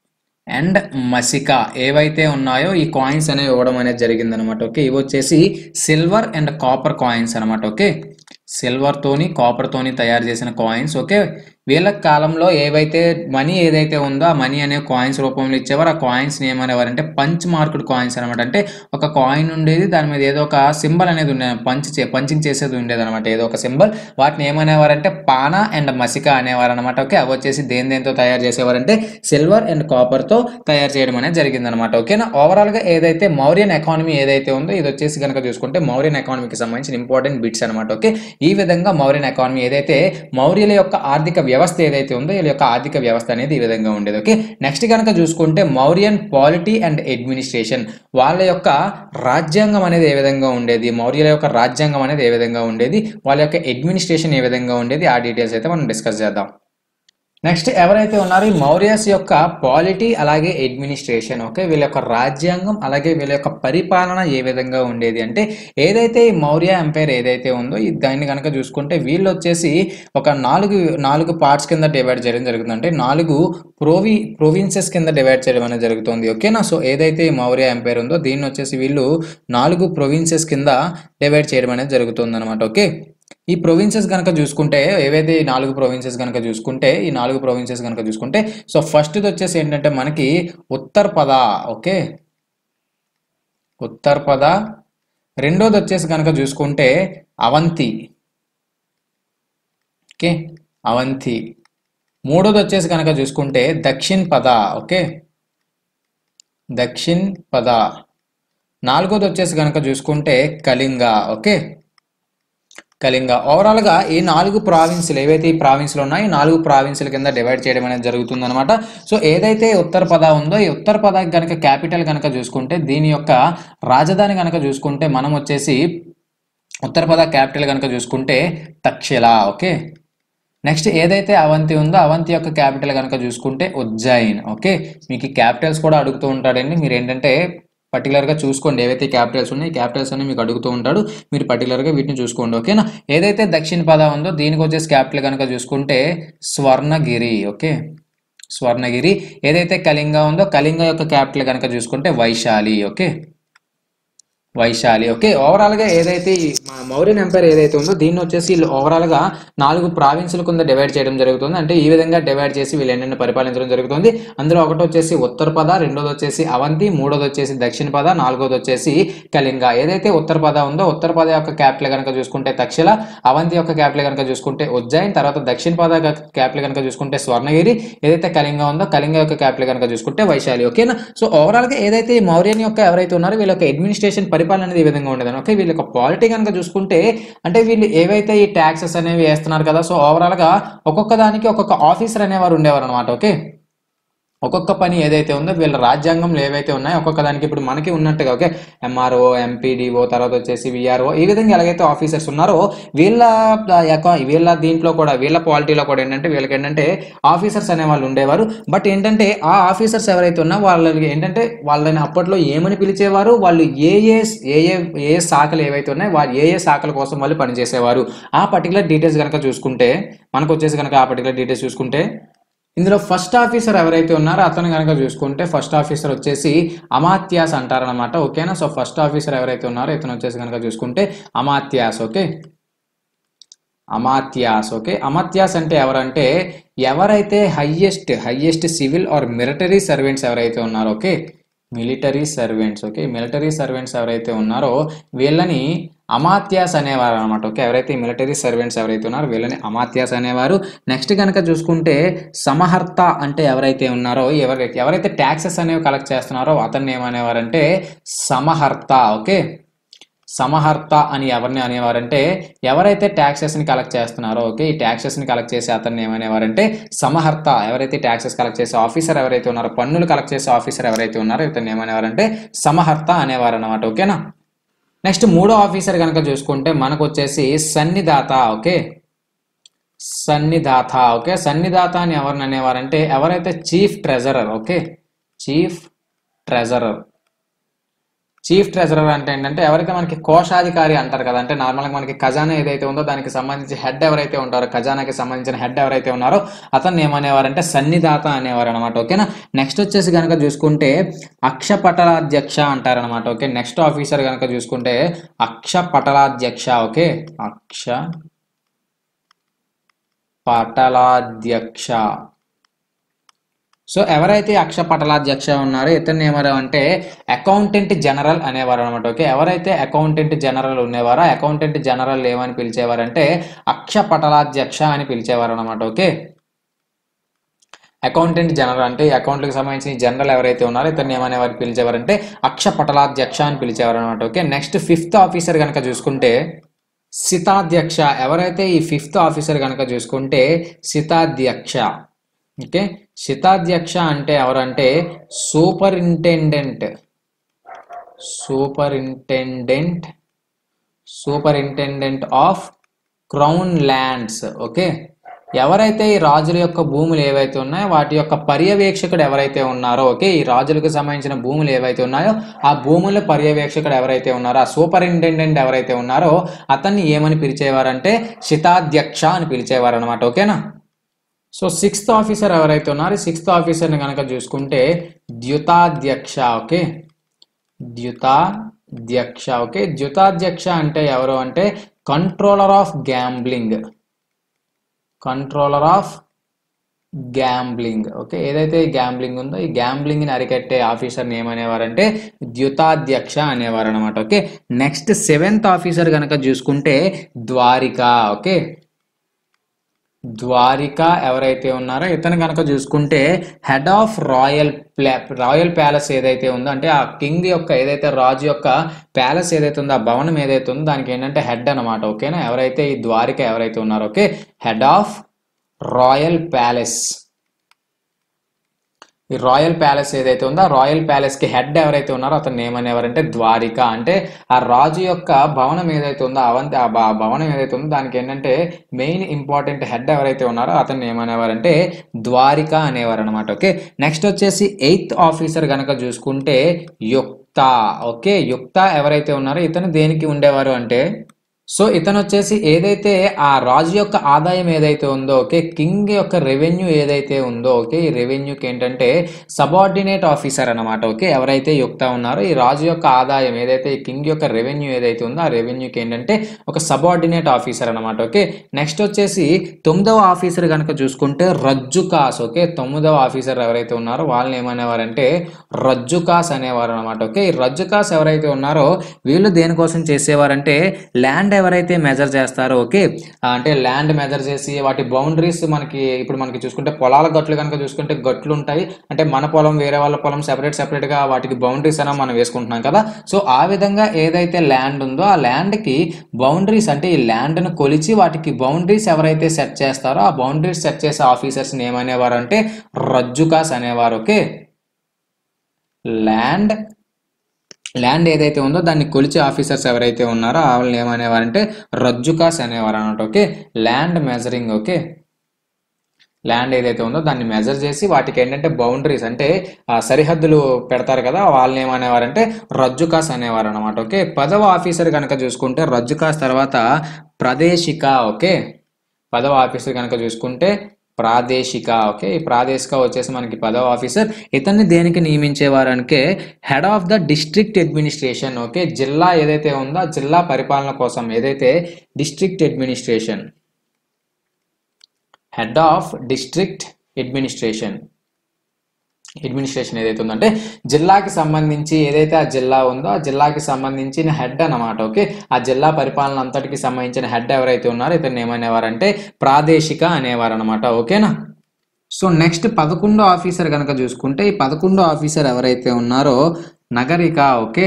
అండ్ మసిక ఏవైతే ఉన్నాయో ఈ కాయిన్స్ అనేవి ఇవ్వడం అనేది జరిగింది అనమాట ఓకే ఇవి వచ్చేసి సిల్వర్ అండ్ కాపర్ కాయిన్స్ అనమాట ఓకే సిల్వర్ తోని కాపర్ తోని తయారు చేసిన కాయిన్స్ ఓకే వీళ్ళ కాలంలో ఏవైతే మనీ ఏదైతే ఉందో ఆ మనీ అనే కాయిన్స్ రూపంలో ఇచ్చేవారు ఆ కాయిన్స్ ఏమనేవారు అంటే పంచ్ మార్కుడ్ కాయిన్స్ అనమాట అంటే ఒక కాయిన్ ఉండేది దాని మీద ఏదో ఒక సింబల్ అనేది ఉండేది పంచ్ చే పంచింగ్ చేసేది ఉండేది అనమాట ఏదో ఒక సింబల్ వాటిని ఏమనేవారంటే పానా అండ్ మసిక అనేవారు అనమాట ఓకే అవి వచ్చేసి దేని దేంతో తయారు చేసేవారంటే సిల్వర్ అండ్ కాపర్ తో తయారు చేయడం అనేది జరిగింది అనమాట ఓకేనా ఓవరాల్ గా ఏదైతే మౌర్యన్ ఎకానమీ ఏదైతే ఉందో ఇది వచ్చేసి కనుక చూసుకుంటే మౌర్యన్ ఎకానమీకి సంబంధించిన ఇంపార్టెంట్ బిట్స్ అనమాట ఓకే ఈ విధంగా మౌర్యన్ ఎకానమీ ఏదైతే మౌర్యుల యొక్క ఆర్థిక వ్యవస్థ ఏదైతే ఉందో వీళ్ళ యొక్క ఆర్థిక వ్యవస్థ అనేది ఈ విధంగా ఉండేది ఓకే నెక్స్ట్ కనుక చూసుకుంటే మౌర్యన్ పాలిటీ అండ్ అడ్మినిస్ట్రేషన్ వాళ్ళ యొక్క రాజ్యాంగం అనేది ఏ విధంగా ఉండేది మౌర్యుల యొక్క రాజ్యాంగం అనేది ఏ విధంగా ఉండేది వాళ్ళ యొక్క అడ్మినిస్ట్రేషన్ ఏ విధంగా ఉండేది ఆ డీటెయిల్స్ అయితే మనం డిస్కస్ చేద్దాం నెక్స్ట్ ఎవరైతే ఉన్నారో ఈ మౌర్యస్ యొక్క పాలిటీ అలాగే అడ్మినిస్ట్రేషన్ ఓకే వీళ్ళ యొక్క రాజ్యాంగం అలాగే వీళ్ళ యొక్క పరిపాలన ఏ విధంగా ఉండేది అంటే ఏదైతే ఈ మౌర్య ఎంపైర్ ఏదైతే ఉందో ఈ దాన్ని కనుక చూసుకుంటే వీళ్ళు వచ్చేసి ఒక నాలుగు నాలుగు పార్ట్స్ కింద డివైడ్ చేయడం జరుగుతుంది అంటే నాలుగు ప్రోవి ప్రొవిన్సెస్ కింద డివైడ్ చేయడం అనేది జరుగుతుంది ఓకేనా సో ఏదైతే ఈ మౌర్య ఎంపైర్ ఉందో దీన్ని వచ్చేసి వీళ్ళు నాలుగు ప్రొవిన్సెస్ కింద డివైడ్ చేయడం అనేది జరుగుతుంది అనమాట ఓకే ఈ ప్రొవిన్సెస్ కనుక చూసుకుంటే ఏవైతే ఈ నాలుగు ప్రొవిన్సెస్ కనుక చూసుకుంటే ఈ నాలుగు ప్రొవిన్సెస్ కనుక చూసుకుంటే సో ఫస్ట్ది వచ్చేసి ఏంటంటే మనకి ఉత్తర్ పద ఓకే ఉత్తర్ పద రెండోది వచ్చేసి కనుక చూసుకుంటే అవంతి ఓకే అవంతి మూడోది వచ్చేసి కనుక చూసుకుంటే దక్షిణ్ పద ఓకే దక్షిణ్ పద నాలుగోది వచ్చేసి కనుక చూసుకుంటే కళింగ ఓకే కళింగ ఓవరాల్గా ఈ నాలుగు ప్రావిన్సులు ఏవైతే ఈ ప్రావిన్సులు ఉన్నాయో ఈ నాలుగు ప్రావిన్సుల కింద డివైడ్ చేయడం అనేది జరుగుతుంది అనమాట సో ఏదైతే ఉత్తర పద ఉందో ఈ ఉత్తర పద కనుక క్యాపిటల్ కనుక చూసుకుంటే దీని యొక్క రాజధాని కనుక చూసుకుంటే మనం వచ్చేసి ఉత్తర పద క్యాపిటల్ కనుక చూసుకుంటే తక్షిల ఓకే నెక్స్ట్ ఏదైతే అవంతి ఉందో అవంతి యొక్క క్యాపిటల్ కనుక చూసుకుంటే ఉజ్జయిన్ ఓకే మీకు క్యాపిటల్స్ కూడా అడుగుతూ ఉంటాడండి మీరు ఏంటంటే పర్టికులర్గా చూసుకోండి ఏవైతే క్యాపిటల్స్ ఉన్నాయి క్యాపిటల్స్ అన్ని మీకు అడుగుతూ ఉంటాడు మీరు పర్టికులర్గా వీటిని చూసుకోండి ఓకేనా ఏదైతే దక్షిణ పద ఉందో దీనికి వచ్చేసి క్యాపిటల్ కనుక చూసుకుంటే స్వర్ణగిరి ఓకే స్వర్ణగిరి ఏదైతే కళింగ ఉందో కళింగ యొక్క క్యాపిటల్ కనుక చూసుకుంటే Vaishali okay Vaishali okay overall గా ఏదైతే ఈ మా మౌర్యన్ ఎంపైర్ ఏదైతే ఉందో దీన్ని వచ్చేసి వీళ్ళు ఓవరాల్ గా నాలుగు ప్రావిన్సుల కింద డివైడ్ చేయడం జరుగుతుంది అంటే ఈ విధంగా డివైడ్ చేసి వీళ్ళు ఎన్నెన్ని పరిపాలించడం జరుగుతుంది అందులో ఒకటి వచ్చేసి ఉత్తర పద రెండోది వచ్చేసి అవంతి మూడోది వచ్చేసి దక్షిణ పద నాలుగోది వచ్చేసి కళింగ ఏదైతే ఉత్తర పద ఉందో ఉత్తర పద యొక్క క్యాపిటల్ కనుక చూసుకుంటే తక్షల అవంతి యొక్క క్యాపిటల్ కనుక చూసుకుంటే ఉజ్జయిన్ తర్వాత దక్షిణ పద క్యాపిటల్ కనుక చూసుకుంటే స్వర్ణగిరి ఏదైతే కళింగ ఉందో కళింగ యొక్క క్యాపిటల్ కనుక చూసుకుంటే వైశాలి ఓకేనా సో ఓవరాల్ గా ఏదైతే ఈ మౌర్యన్ యొక్క ఎవరైతే ఉన్నారో వీళ్ళ యొక్క అడ్మినిస్ట్రేషన్ పరిపాలన అనేది ఈ విధంగా ఉండేది ఓకే వీళ్ళ యొక్క పాలిటీ కనుక చూసుకుంటే అంటే వీళ్ళు ఏవైతే ఈ ట్యాక్సెస్ అనేవి వేస్తున్నారు కదా సో ఓవరాల్ గా ఒక్కొక్క దానికి ఒక్కొక్క ఆఫీసర్ అనేవారు ఉండేవారు అనమాట ఓకే ఒక్కొక్క పని ఏదైతే ఉందో వీళ్ళ రాజ్యాంగంలో ఏవైతే ఉన్నాయో ఒక్కొక్క దానికి ఇప్పుడు మనకి ఉన్నట్టుగా ఓకే ఎంఆర్ఓ ఎంపీడీఓ తర్వాత వచ్చేసి విఆర్ఓ ఈ విధంగా ఎలాగైతే ఆఫీసర్స్ ఉన్నారో వీళ్ళ యొక్క వీళ్ళ దీంట్లో కూడా వీళ్ళ పాలిటీలో కూడా ఏంటంటే వీళ్ళకి ఏంటంటే ఆఫీసర్స్ అనే వాళ్ళు ఉండేవారు బట్ ఏంటంటే ఆ ఆఫీసర్స్ ఎవరైతే ఉన్నా వాళ్ళకి ఏంటంటే వాళ్ళని అప్పట్లో ఏమని పిలిచేవారు వాళ్ళు ఏ ఏ ఏ ఏ ఏ శాఖలు ఏవైతే ఉన్నాయో వాళ్ళు ఏ ఏ శాఖల కోసం వాళ్ళు పనిచేసేవారు ఆ పర్టికులర్ డీటెయిల్స్ కనుక చూసుకుంటే మనకు వచ్చేసి కనుక ఆ పర్టికులర్ డీటెయిల్స్ చూసుకుంటే ఇందులో ఫస్ట్ ఆఫీసర్ ఎవరైతే ఉన్నారో అతను కనుక చూసుకుంటే ఫస్ట్ ఆఫీసర్ వచ్చేసి అమాత్యాస్ అంటారనమాట ఓకేనా సో ఫస్ట్ ఆఫీసర్ ఎవరైతే ఉన్నారో ఇతను వచ్చేసి కనుక చూసుకుంటే అమాత్యాస్ ఓకే అమాత్యాస్ ఓకే అమాత్యాస్ అంటే ఎవరంటే ఎవరైతే highest highest civil or military servants ఎవరైతే ఉన్నారో okay military servants okay military servants ఎవరైతే ఉన్నారో వీళ్ళని అమాత్యాస్ అనేవారు అనమాట ఓకే ఎవరైతే మిలిటరీ సర్వెంట్స్ ఎవరైతే ఉన్నారో వీళ్ళని అమాత్యాస్ అనేవారు నెక్స్ట్ కనుక చూసుకుంటే సమహర్త అంటే ఎవరైతే ఉన్నారో ఎవరైతే ఎవరైతే ట్యాక్సెస్ అనేవి కలెక్ట్ చేస్తున్నారో అతన్ని ఏమనేవారంటే సమహర్త ఓకే సమహర్త అని ఎవరిని అనేవారంటే ఎవరైతే taxes ని కలెక్ట్ చేస్తున్నారో ఓకే ఈ taxes ని కలెక్ట్ చేసే అతన్ని ఏమనేవారంటే సమహర్త ఎవరైతే ట్యాక్సెస్ కలెక్ట్ చేసే ఆఫీసర్ ఎవరైతే ఉన్నారో పన్నులు కలెక్ట్ చేసే ఆఫీసర్ ఎవరైతే ఉన్నారో ఇతన్ని ఏమనేవారంటే సమహర్త అనేవారు అనమాట ఓకేనా నెక్స్ట్ మూడో ఆఫీసర్ కనుక చూసుకుంటే మనకు వచ్చేసి సన్నిదాత ఓకే సన్నిదాత ఓకే సన్నిదాత అని ఎవరిని అనేవారంటే ఎవరైతే chief treasurer okay chief treasurer chief treasurer అంటే ఏంటంటే ఎవరైతే మనకి కోశాధికారి అంటారు కదా అంటే నార్మల్గా మనకి ఖజానా ఏదైతే ఉందో దానికి సంబంధించి హెడ్ ఎవరైతే ఉంటారో ఖజానాకి సంబంధించిన హెడ్ ఎవరైతే ఉన్నారో అతన్ని ఏమనేవారంటే సన్నిదాత అనేవారు అనమాట ఓకేనా నెక్స్ట్ వచ్చేసి కనుక చూసుకుంటే అక్షపటలాధ్యక్ష అంటారనమాట ఓకే నెక్స్ట్ ఆఫీసర్ కనుక చూసుకుంటే అక్షపటలాధ్యక్ష ఓకే అక్ష పటలాధ్యక్ష సో ఎవరైతే అక్ష పటలాధ్యక్ష ఉన్నారో ఇతన్ని ఏమారు అంటే అకౌంటెంట్ జనరల్ అనేవారు అనమాట ఓకే ఎవరైతే అకౌంటెంట్ జనరల్ ఉండేవారో అకౌంటెంట్ జనరల్ ఏమని పిలిచేవారంటే అక్ష పటలాధ్యక్ష అని పిలిచేవారు అనమాట ఓకే అకౌంటెంట్ జనరల్ అంటే ఈ అకౌంట్లకు సంబంధించిన జనరల్ ఎవరైతే ఉన్నారో ఇతన్ని ఏమనేవారు పిలిచేవారంటే అక్ష పటలాధ్యక్ష అని పిలిచేవారు అనమాట ఓకే నెక్స్ట్ ఫిఫ్త్ ఆఫీసర్ కనుక చూసుకుంటే సితాధ్యక్ష ఎవరైతే ఈ ఫిఫ్త్ ఆఫీసర్ కనుక చూసుకుంటే సితాధ్యక్ష ఓకే శితాధ్యక్ష అంటే ఎవరంటే superintendent superintendent superintendent of crown lands okay ఎవరైతే ఈ రాజుల యొక్క భూములు ఏవైతే ఉన్నాయో వాటి యొక్క పర్యవేక్షకుడు ఎవరైతే ఉన్నారో ఓకే ఈ రాజులకు సంబంధించిన భూములు ఏవైతే ఉన్నాయో ఆ భూముల పర్యవేక్షకుడు ఎవరైతే ఉన్నారో ఆ సూపరింటెండెంట్ ఎవరైతే ఉన్నారో అతన్ని ఏమని పిలిచేవారంటే శితాధ్యక్ష అని పిలిచేవారు అనమాట ఓకేనా సో సిక్స్త్ ఆఫీసర్ ఎవరైతే ఉన్నారో సిక్స్త్ ఆఫీసర్ని కనుక చూసుకుంటే ద్యుతాధ్యక్ష ఓకే ద్యుతాధ్యక్ష ఓకే ద్యుతాధ్యక్ష అంటే ఎవరు అంటే controller of gambling controller of gambling okay ఏదైతే గ్యాంబ్లింగ్ ఉందో ఈ గ్యాంబ్లింగ్ ని అరికట్టే ఆఫీసర్ని ఏమనేవారంటే ద్యుతాధ్యక్ష అనేవారు అనమాట ఓకే నెక్స్ట్ సెవెంత్ ఆఫీసర్ కనుక చూసుకుంటే ద్వారిక ఓకే ద్వారిక ఎవరైతే ఉన్నారో ఇతను కనుక చూసుకుంటే హెడ్ ఆఫ్ రాయల్ ప్లా రాయల్ ప్యాలెస్ ఏదైతే ఉందో అంటే ఆ కింగ్ యొక్క ఏదైతే రాజు యొక్క ప్యాలెస్ ఏదైతే ఉందో ఆ భవనం ఏదైతే ఉందో దానికి ఏంటంటే హెడ్ అనమాట ఓకేనా ఎవరైతే ఈ ద్వారిక ఎవరైతే ఉన్నారో okay head of royal palace ఈ రాయల్ ప్యాలెస్ ఏదైతే ఉందో ఆ రాయల్ ప్యాలెస్ కి హెడ్ ఎవరైతే ఉన్నారో అతను ఏమనేవారంటే ద్వారిక అంటే ఆ రాజు యొక్క భవనం ఏదైతే ఉందో అవంతి ఆ భ- భవనం ఏదైతే ఉందో దానికి ఏంటంటే మెయిన్ ఇంపార్టెంట్ హెడ్ ఎవరైతే ఉన్నారో అతన్ని ఏమనేవారంటే ద్వారిక అనేవారు అనమాట ఓకే నెక్స్ట్ వచ్చేసి ఎయిత్ ఆఫీసర్ కనుక చూసుకుంటే యుక్త ఓకే యుక్త ఎవరైతే ఉన్నారో ఇతను దేనికి ఉండేవారు అంటే సో ఇతను వచ్చేసి ఏదైతే ఆ రాజు యొక్క ఆదాయం ఏదైతే ఉందో ఓకే కింగ్ యొక్క రెవెన్యూ ఏదైతే ఉందో ఓకే ఈ రెవెన్యూకి ఏంటంటే సబార్డినేట్ ఆఫీసర్ అన్నమాట ఓకే ఎవరైతే యుక్త ఉన్నారో ఈ రాజు యొక్క ఆదాయం ఏదైతే ఈ కింగ్ యొక్క రెవెన్యూ ఏదైతే ఉందో ఆ రెవెన్యూకి ఏంటంటే ఒక సబార్డినేట్ ఆఫీసర్ అన్నమాట ఓకే నెక్స్ట్ వచ్చేసి తొమ్మిదవ ఆఫీసర్ కనుక చూసుకుంటే రజ్జుకాస్ ఓకే తొమ్మిదవ ఆఫీసర్ ఎవరైతే ఉన్నారో వాళ్ళని ఏమనేవారంటే రజ్జుకాస్ అనేవారు అనమాట ఓకే ఈ రజ్జుకాస్ ఎవరైతే ఉన్నారో వీళ్ళు దేనికోసం చేసేవారంటే ల్యాండ్ ఎవరైతే మెజర్ చేస్తారో ఓకే ఆ, అంటే ల్యాండ్ మెజర్ చేసి వాటి బౌండరీస్ మనకి ఇప్పుడు మనకి చూసుకుంటే పొలాల గట్లు కనుక చూసుకుంటే గట్లు ఉంటాయి అంటే మన పొలం వేరే వాళ్ళ పొలం సెపరేట్ సెపరేట్ గా వాటికి బౌండరీస్ అయినా మనం వేసుకుంటున్నాం కదా సో ఆ విధంగా ఏదైతే ల్యాండ్ ఉందో ఆ ల్యాండ్ కి బౌండరీస్ అంటే ఈ ల్యాండ్ ను కొలిచి వాటికి బౌండరీస్ ఎవరైతే సెట్ చేస్తారో ఆ బౌండరీస్ సెట్ చేసే ఆఫీసర్స్ ఏమనేవారు అంటే రజ్జుకాస్ అనేవారు ఓకే ల్యాండ్ ల్యాండ్ ఏదైతే ఉందో దాన్ని కొలిచే ఆఫీసర్స్ ఎవరైతే ఉన్నారో వాళ్ళని ఏమనేవారంటే రజ్జుకాస్ అనేవారు అన్నమాట okay land measuring okay land ఏదైతే ఉందో దాన్ని మెజర్ చేసి వాటికి ఏంటంటే బౌండరీస్ అంటే ఆ సరిహద్దులు పెడతారు కదా వాళ్ళని ఏమనేవారంటే రజ్జుకాస్ అనేవారు అనమాట ఓకే పదవ ఆఫీసర్ కనుక చూసుకుంటే రజ్జుకాస్ తర్వాత ప్రదేశిక ఓకే పదవ ఆఫీసర్ కనుక చూసుకుంటే ప్రాదేశిక ఓకే ఈ ప్రాదేశిక వచ్చేసి మనకి పదవ ఆఫీసర్ ఇతన్ని దేనికి నియమించేవారంటే head of the district administration okay జిల్లా ఏదైతే ఉందో ఆ జిల్లా పరిపాలన కోసం ఏదైతే district administration head of district administration administration ఏదైతే ఉందంటే జిల్లాకి సంబంధించి ఏదైతే ఆ జిల్లా ఉందో ఆ జిల్లాకి సంబంధించిన హెడ్ అన్నమాట ఓకే ఆ జిల్లా పరిపాలన అంతటికి సంబంధించిన హెడ్ ఎవరైతే ఉన్నారో ఇతన్ని ఏమనేవారంటే ప్రాదేశిక అనేవారు అనమాట ఓకేనా సో నెక్స్ట్ పదకొండో ఆఫీసర్ కనుక చూసుకుంటే ఈ పదకొండో ఆఫీసర్ ఎవరైతే ఉన్నారో నగరిక ఓకే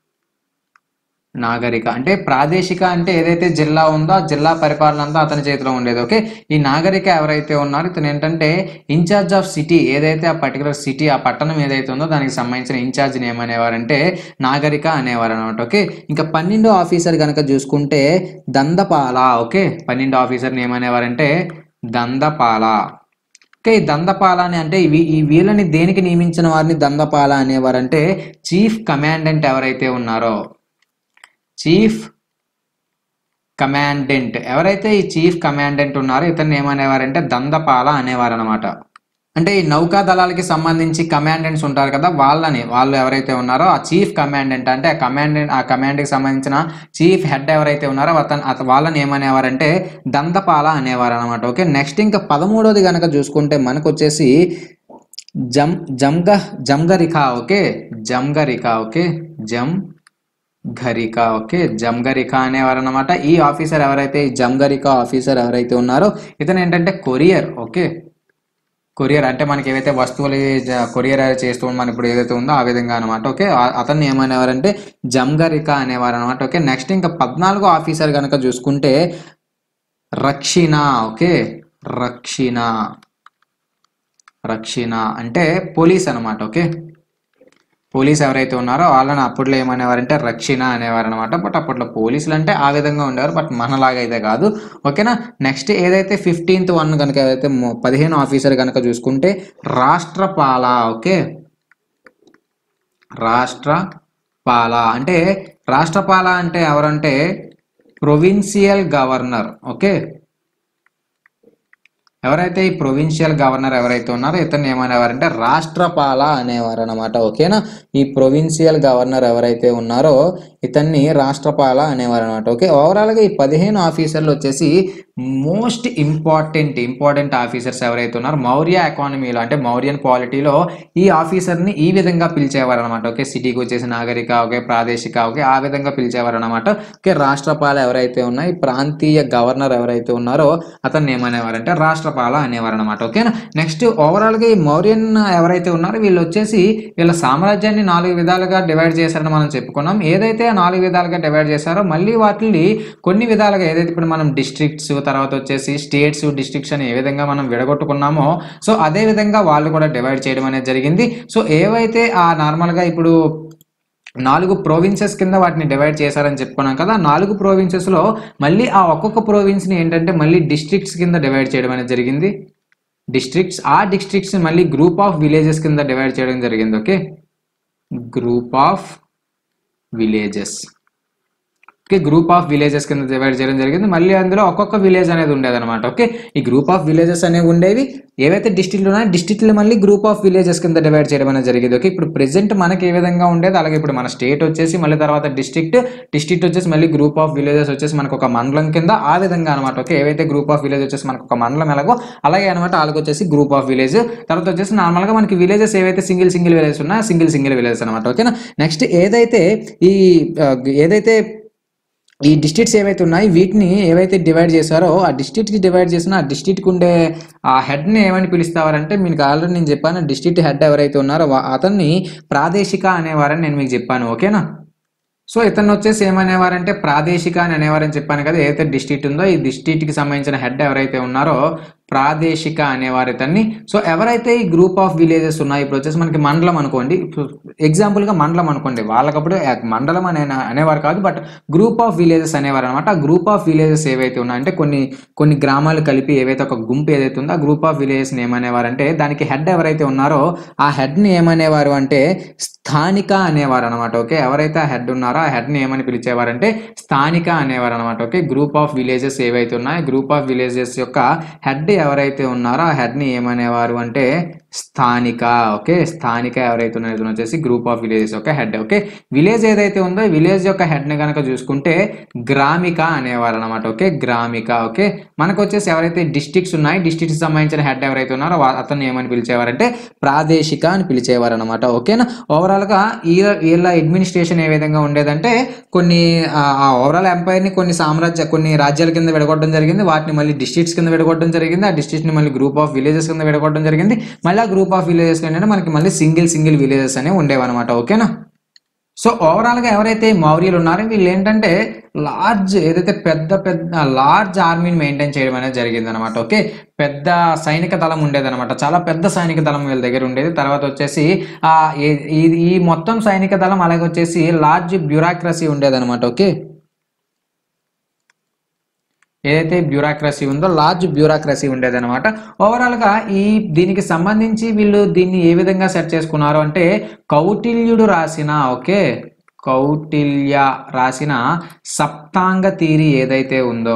నాగరిక అంటే ప్రాదేశిక అంటే ఏదైతే జిల్లా ఉందో ఆ జిల్లా పరిపాలన అంతా అతని చేతిలో ఉండేది ఓకే ఈ నాగరిక ఎవరైతే ఉన్నారో ఇతను ఏంటంటే ఇన్ఛార్జ్ ఆఫ్ సిటీ ఏదైతే ఆ పర్టికులర్ సిటీ ఆ పట్టణం ఏదైతే ఉందో దానికి సంబంధించిన ఇన్ఛార్జ్ని ఏమనేవారంటే నాగరిక అనేవారు అనమాట ఓకే ఇంకా పన్నెండో ఆఫీసర్ కనుక చూసుకుంటే దందపాల ఓకే పన్నెండో ఆఫీసర్ని ఏమనేవారంటే దందపాల ఓకే ఈ దందపాల అని అంటే ఇవి ఈ వీళ్ళని దేనికి నియమించిన వారిని దందపాల అనేవారంటే చీఫ్ కమాండెంట్ ఎవరైతే ఉన్నారో చీఫ్ కమాండెంట్ ఎవరైతే ఈ చీఫ్ కమాండెంట్ ఉన్నారో ఇతన్ని ఏమనేవారంటే దందపాల అనేవారు అనమాట అంటే ఈ నౌకా దళాలకి సంబంధించి కమాండెంట్స్ ఉంటారు కదా వాళ్ళని వాళ్ళు ఎవరైతే ఉన్నారో ఆ చీఫ్ కమాండెంట్ అంటే ఆ కమాండెంట్ ఆ కమాండ్కి సంబంధించిన చీఫ్ హెడ్ ఎవరైతే ఉన్నారో అతను అత వాళ్ళని ఏమనేవారంటే దందపాల అనేవారు అనమాట ఓకే నెక్స్ట్ ఇంకా పదమూడోది కనుక చూసుకుంటే మనకు వచ్చేసి జమ్ జంగ జంగరిక ఓకే జంగరిక ఓకే జమ్ ఘరిక ఓకే జంగరిక అనేవారు అనమాట ఈ ఆఫీసర్ ఎవరైతే ఈ జంగరిక ఆఫీసర్ ఎవరైతే ఉన్నారో ఇతను ఏంటంటే కొరియర్ ఓకే కొరియర్ అంటే మనకి ఏవైతే వస్తువులు జ- కొరియర్ చేస్తూ మనం ఇప్పుడు ఏదైతే ఉందో ఆ విధంగా అనమాట ఓకే ఆ- అతన్ని ఏమనేవారంటే జంగరిక అనేవారు అనమాట ఓకే నెక్స్ట్ ఇంకా పద్నాలుగో ఆఫీసర్ కనుక చూసుకుంటే రక్షిణ ఓకే రక్షిణ రక్షిణ అంటే పోలీస్ అనమాట ఓకే పోలీస్ ఎవరైతే ఉన్నారో వాళ్ళని అప్పట్లో ఏమనేవారంటే రక్షణ అనేవారు అనమాట బట్ అప్పట్లో పోలీసులు అంటే ఆ విధంగా ఉండేవారు బట్ మనలాగా అయితే కాదు ఓకేనా నెక్స్ట్ ఏదైతే ఫిఫ్టీన్త్ వన్ కనుక ఏదైతే మొ- పదిహేను ఆఫీసర్ కనుక చూసుకుంటే రాష్ట్రపాల ఓకే రాష్ట్రపాల అంటే రాష్ట్రపాల అంటే ఎవరంటే ప్రొవిన్సియల్ గవర్నర్ ఓకే ఎవరైతే ఈ ప్రొవిన్షియల్ గవర్నర్ ఎవరైతే ఉన్నారో ఇతన్ని ఏమనేవారంటే రాష్ట్రపాల అనేవారు అనమాట ఓకేనా ఈ ప్రొవిన్షియల్ గవర్నర్ ఎవరైతే ఉన్నారో ఇతన్ని రాష్ట్రపాల అనేవారు అనమాట ఓకే ఓవరాల్గా ఈ పదిహేను ఆఫీసర్లు వచ్చేసి మోస్ట్ ఇంపార్టెంట్ ఇంపార్టెంట్ ఆఫీసర్స్ ఎవరైతే ఉన్నారో మౌర్య ఎకానమీలో అంటే మౌర్యన్ పాలిటీలో ఈ ఆఫీసర్ని ఈ విధంగా పిలిచేవారు అనమాట ఓకే సిటీకి వచ్చేసి నాగరిక ఓకే ప్రాదేశిక ఓకే ఆ విధంగా పిలిచేవారు అనమాట ఓకే రాష్ట్రపాల ఎవరైతే ఉన్నారో ఈ ప్రాంతీయ గవర్నర్ ఎవరైతే ఉన్నారో అతన్ని ఏమనేవారంటే రాష్ట్రపాల అనేవారు అనమాట ఓకేనా నెక్స్ట్ ఓవరాల్గా ఈ మౌర్యన్ ఎవరైతే ఉన్నారో వీళ్ళు వచ్చేసి వీళ్ళ సామ్రాజ్యాన్ని నాలుగు విధాలుగా డివైడ్ చేశారని మనం చెప్పుకున్నాం ఏదైతే ఆ నాలుగు విధాలుగా డివైడ్ చేశారో మళ్ళీ వాటిని కొన్ని విధాలుగా ఏదైతే ఇప్పుడు మనం డిస్ట్రిక్ట్స్ తర్వాత వచ్చేసి స్టేట్స్ డిస్ట్రిక్ట్స్ అని ఏ విధంగా మనం విడగొట్టుకున్నామో సో అదే విధంగా వాళ్ళు కూడా డివైడ్ చేయడం అనేది జరిగింది సో ఏవైతే ఆ నార్మల్గా ఇప్పుడు నాలుగు ప్రోవిన్సెస్ కింద వాటిని డివైడ్ చేశారని చెప్పుకున్నాం కదా ఆ నాలుగు provinces లో మళ్ళీ ఆ ఒక్కొక్క province ని ఏంటంటే మళ్ళీ డిస్ట్రిక్ట్స్ కింద డివైడ్ చేయడం అనేది జరిగింది డిస్ట్రిక్ట్స్ ఆ డిస్ట్రిక్ట్స్ మళ్ళీ గ్రూప్ ఆఫ్ విలేజెస్ కింద డివైడ్ చేయడం జరిగింది okay group of villages okay group of villages కింద డివైడ్ చేయడం జరిగింది మళ్ళీ అందులో ఒక్కొక్క విలేజ్ అనేది ఉండేది అనమాట ఓకే ఈ గ్రూప్ ఆఫ్ విలేజెస్ అనేవి ఉండేవి ఏవైతే డిస్ట్రిక్ట్లు ఉన్నాయో డిస్ట్రిక్ట్లు మళ్ళీ గ్రూప్ ఆఫ్ విలేజెస్ కింద డివైడ్ చేయడం అనేది జరిగింది ఓకే ఇప్పుడు ప్రెసెంట్ మనకి ఏ విధంగా ఉండేది అలాగే ఇప్పుడు మన స్టేట్ వచ్చేసి మళ్ళీ తర్వాత డిస్ట్రిక్ట్ డిస్ట్రిక్ట్ వచ్చేసి మళ్ళీ గ్రూప్ ఆఫ్ విలేజెస్ వచ్చేసి మనకు ఒక మండలం కింద ఆ విధంగా అనమాట ఓకే ఏవైతే గ్రూప్ ఆఫ్ విలేజ్ వచ్చేసి మనకు ఒక మండలం ఎలాగో అలాగే అనమాట అలాగే వచ్చేసి గ్రూప్ ఆఫ్ విలేజ్ తర్వాత వచ్చేసి నార్మల్గా మనకి విలేజెస్ ఏవైతే సింగిల్ సింగిల్ విలేజెస్ ఉన్నాయో సింగిల్ సింగిల్ విలేజెస్ అనమాట ఓకేనా నెక్స్ట్ ఏదైతే ఈ ఆ, ఏదైతే ఈ డిస్ట్రిక్ట్స్ ఏవైతే ఉన్నాయి వీటిని ఏవైతే డివైడ్ చేశారో ఆ డిస్ట్రిక్ట్కి డివైడ్ చేసిన ఆ డిస్ట్రిక్ట్కి ఉండే ఆ హెడ్ని ఏమని పిలుస్తారంటే మీకు ఆల్రెడీ నేను చెప్పాను డిస్ట్రిక్ట్ హెడ్ ఎవరైతే ఉన్నారో వా- అతన్ని ప్రాదేశిక అనేవారని నేను మీకు చెప్పాను ఓకేనా సో ఇతను వచ్చేసి ఏమనేవారంటే ప్రాదేశిక అని అనేవారని చెప్పాను కదా ఏదైతే డిస్ట్రిక్ట్ ఉందో ఈ డిస్ట్రిక్ట్కి సంబంధించిన హెడ్ ఎవరైతే ఉన్నారో ప్రాదేశిక అనేవారు ఇతన్ని సో ఎవరైతే ఈ గ్రూప్ ఆఫ్ విలేజెస్ ఉన్నాయో ఇప్పుడు వచ్చేసి మనకి మండలం అనుకోండి ఎగ్జాంపుల్గా మండలం అనుకోండి వాళ్ళకప్పుడు ఆ మండలం అనే అనేవారు కాదు బట్ గ్రూప్ ఆఫ్ విలేజెస్ అనేవారు అనమాట ఆ గ్రూప్ ఆఫ్ విలేజెస్ ఏవైతే ఉన్నాయంటే కొన్ని కొన్ని గ్రామాలు కలిపి ఏవైతే ఒక గుంపు ఏదైతే ఉందో ఆ గ్రూప్ ఆఫ్ విలేజెస్ని ఏమనేవారంటే దానికి హెడ్ ఎవరైతే ఉన్నారో ఆ హెడ్ని ఏమనేవారు అంటే స్థానిక అనేవారు అనమాట ఓకే ఎవరైతే ఆ హెడ్ ఉన్నారో ఆ హెడ్ని ఏమని పిలిచేవారంటే స్థానిక అనేవారు అనమాట ఓకే గ్రూప్ ఆఫ్ విలేజెస్ ఏవైతే ఉన్నాయో గ్రూప్ ఆఫ్ విలేజెస్ యొక్క హెడ్ ఎవరైతే ఉన్నారో ఆ హెడ్ని ఏమనేవారు అంటే స్థానిక ఓకే స్థానిక ఎవరైతే ఉన్నారో ఇతను వచ్చేసి గ్రూప్ ఆఫ్ విలేజెస్ యొక్క హెడ్ ఓకే విలేజ్ ఏదైతే ఉందో విలేజ్ యొక్క హెడ్ని కనుక చూసుకుంటే గ్రామిక అనేవారు అనమాట ఓకే గ్రామిక ఓకే మనకు వచ్చేసి ఎవరైతే డిస్ట్రిక్ట్స్ ఉన్నాయి డిస్ట్రిక్ట్కి సంబంధించిన హెడ్ ఎవరైతే ఉన్నారో వా- అతన్ని ఏమని పిలిచేవారంటే ప్రాదేశిక అని పిలిచేవారు అనమాట ఓకేనా ఓవరాల్గా ఈ వీళ్ళ అడ్మినిస్ట్రేషన్ ఏ విధంగా ఉండేదంటే కొన్ని ఆ ఓవరాల్ ఎంపైర్ని కొన్ని సామ్రాజ్య కొన్ని రాజ్యాల కింద విడగొట్టడం జరిగింది వాటిని మళ్ళీ డిస్ట్రిక్ట్స్ కింద విడగొట్టడం జరిగింది ఆ districts ని మళ్ళీ గ్రూప్ ఆఫ్ విలేజెస్ కింద విడగొట్టడం జరిగింది మళ్ళీ ఆ గ్రూప్ ఆఫ్ విలేజెస్ ఏంటంటే మనకి మళ్ళీ సింగిల్ సింగిల్ విలేజెస్ అనేవి ఉండేవన్నమాట ఓకేనా సో ఓవరాల్గా ఎవరైతే మౌర్యులు ఉన్నారో వీళ్ళు ఏంటంటే లార్జ్ ఏదైతే పెద్ద పెద్ద లార్జ్ ఆర్మీని మెయింటైన్ చేయడం అనేది జరిగింది అనమాట ఓకే పెద్ద సైనిక దళం ఉండేది అనమాట చాలా పెద్ద సైనిక దళం వీళ్ళ దగ్గర ఉండేది తర్వాత వచ్చేసి ఆ ఈ- ఈ- ఈ మొత్తం సైనిక దళం అలాగే వచ్చేసి లార్జ్ బ్యూరాక్రసీ ఉండేది అనమాట ఓకే ఏదైతే బ్యూరాక్రసీ ఉందో లార్జ్ బ్యూరాక్రసీ ఉండేది అనమాట ఓవరాల్గా ఈ దీనికి సంబంధించి వీళ్ళు దీన్ని ఏ విధంగా సెట్ చేసుకున్నారు అంటే కౌటిల్యుడు రాసిన ఓకే కౌటిల్య రాసిన సప్తాంగ తీరి ఏదైతే ఉందో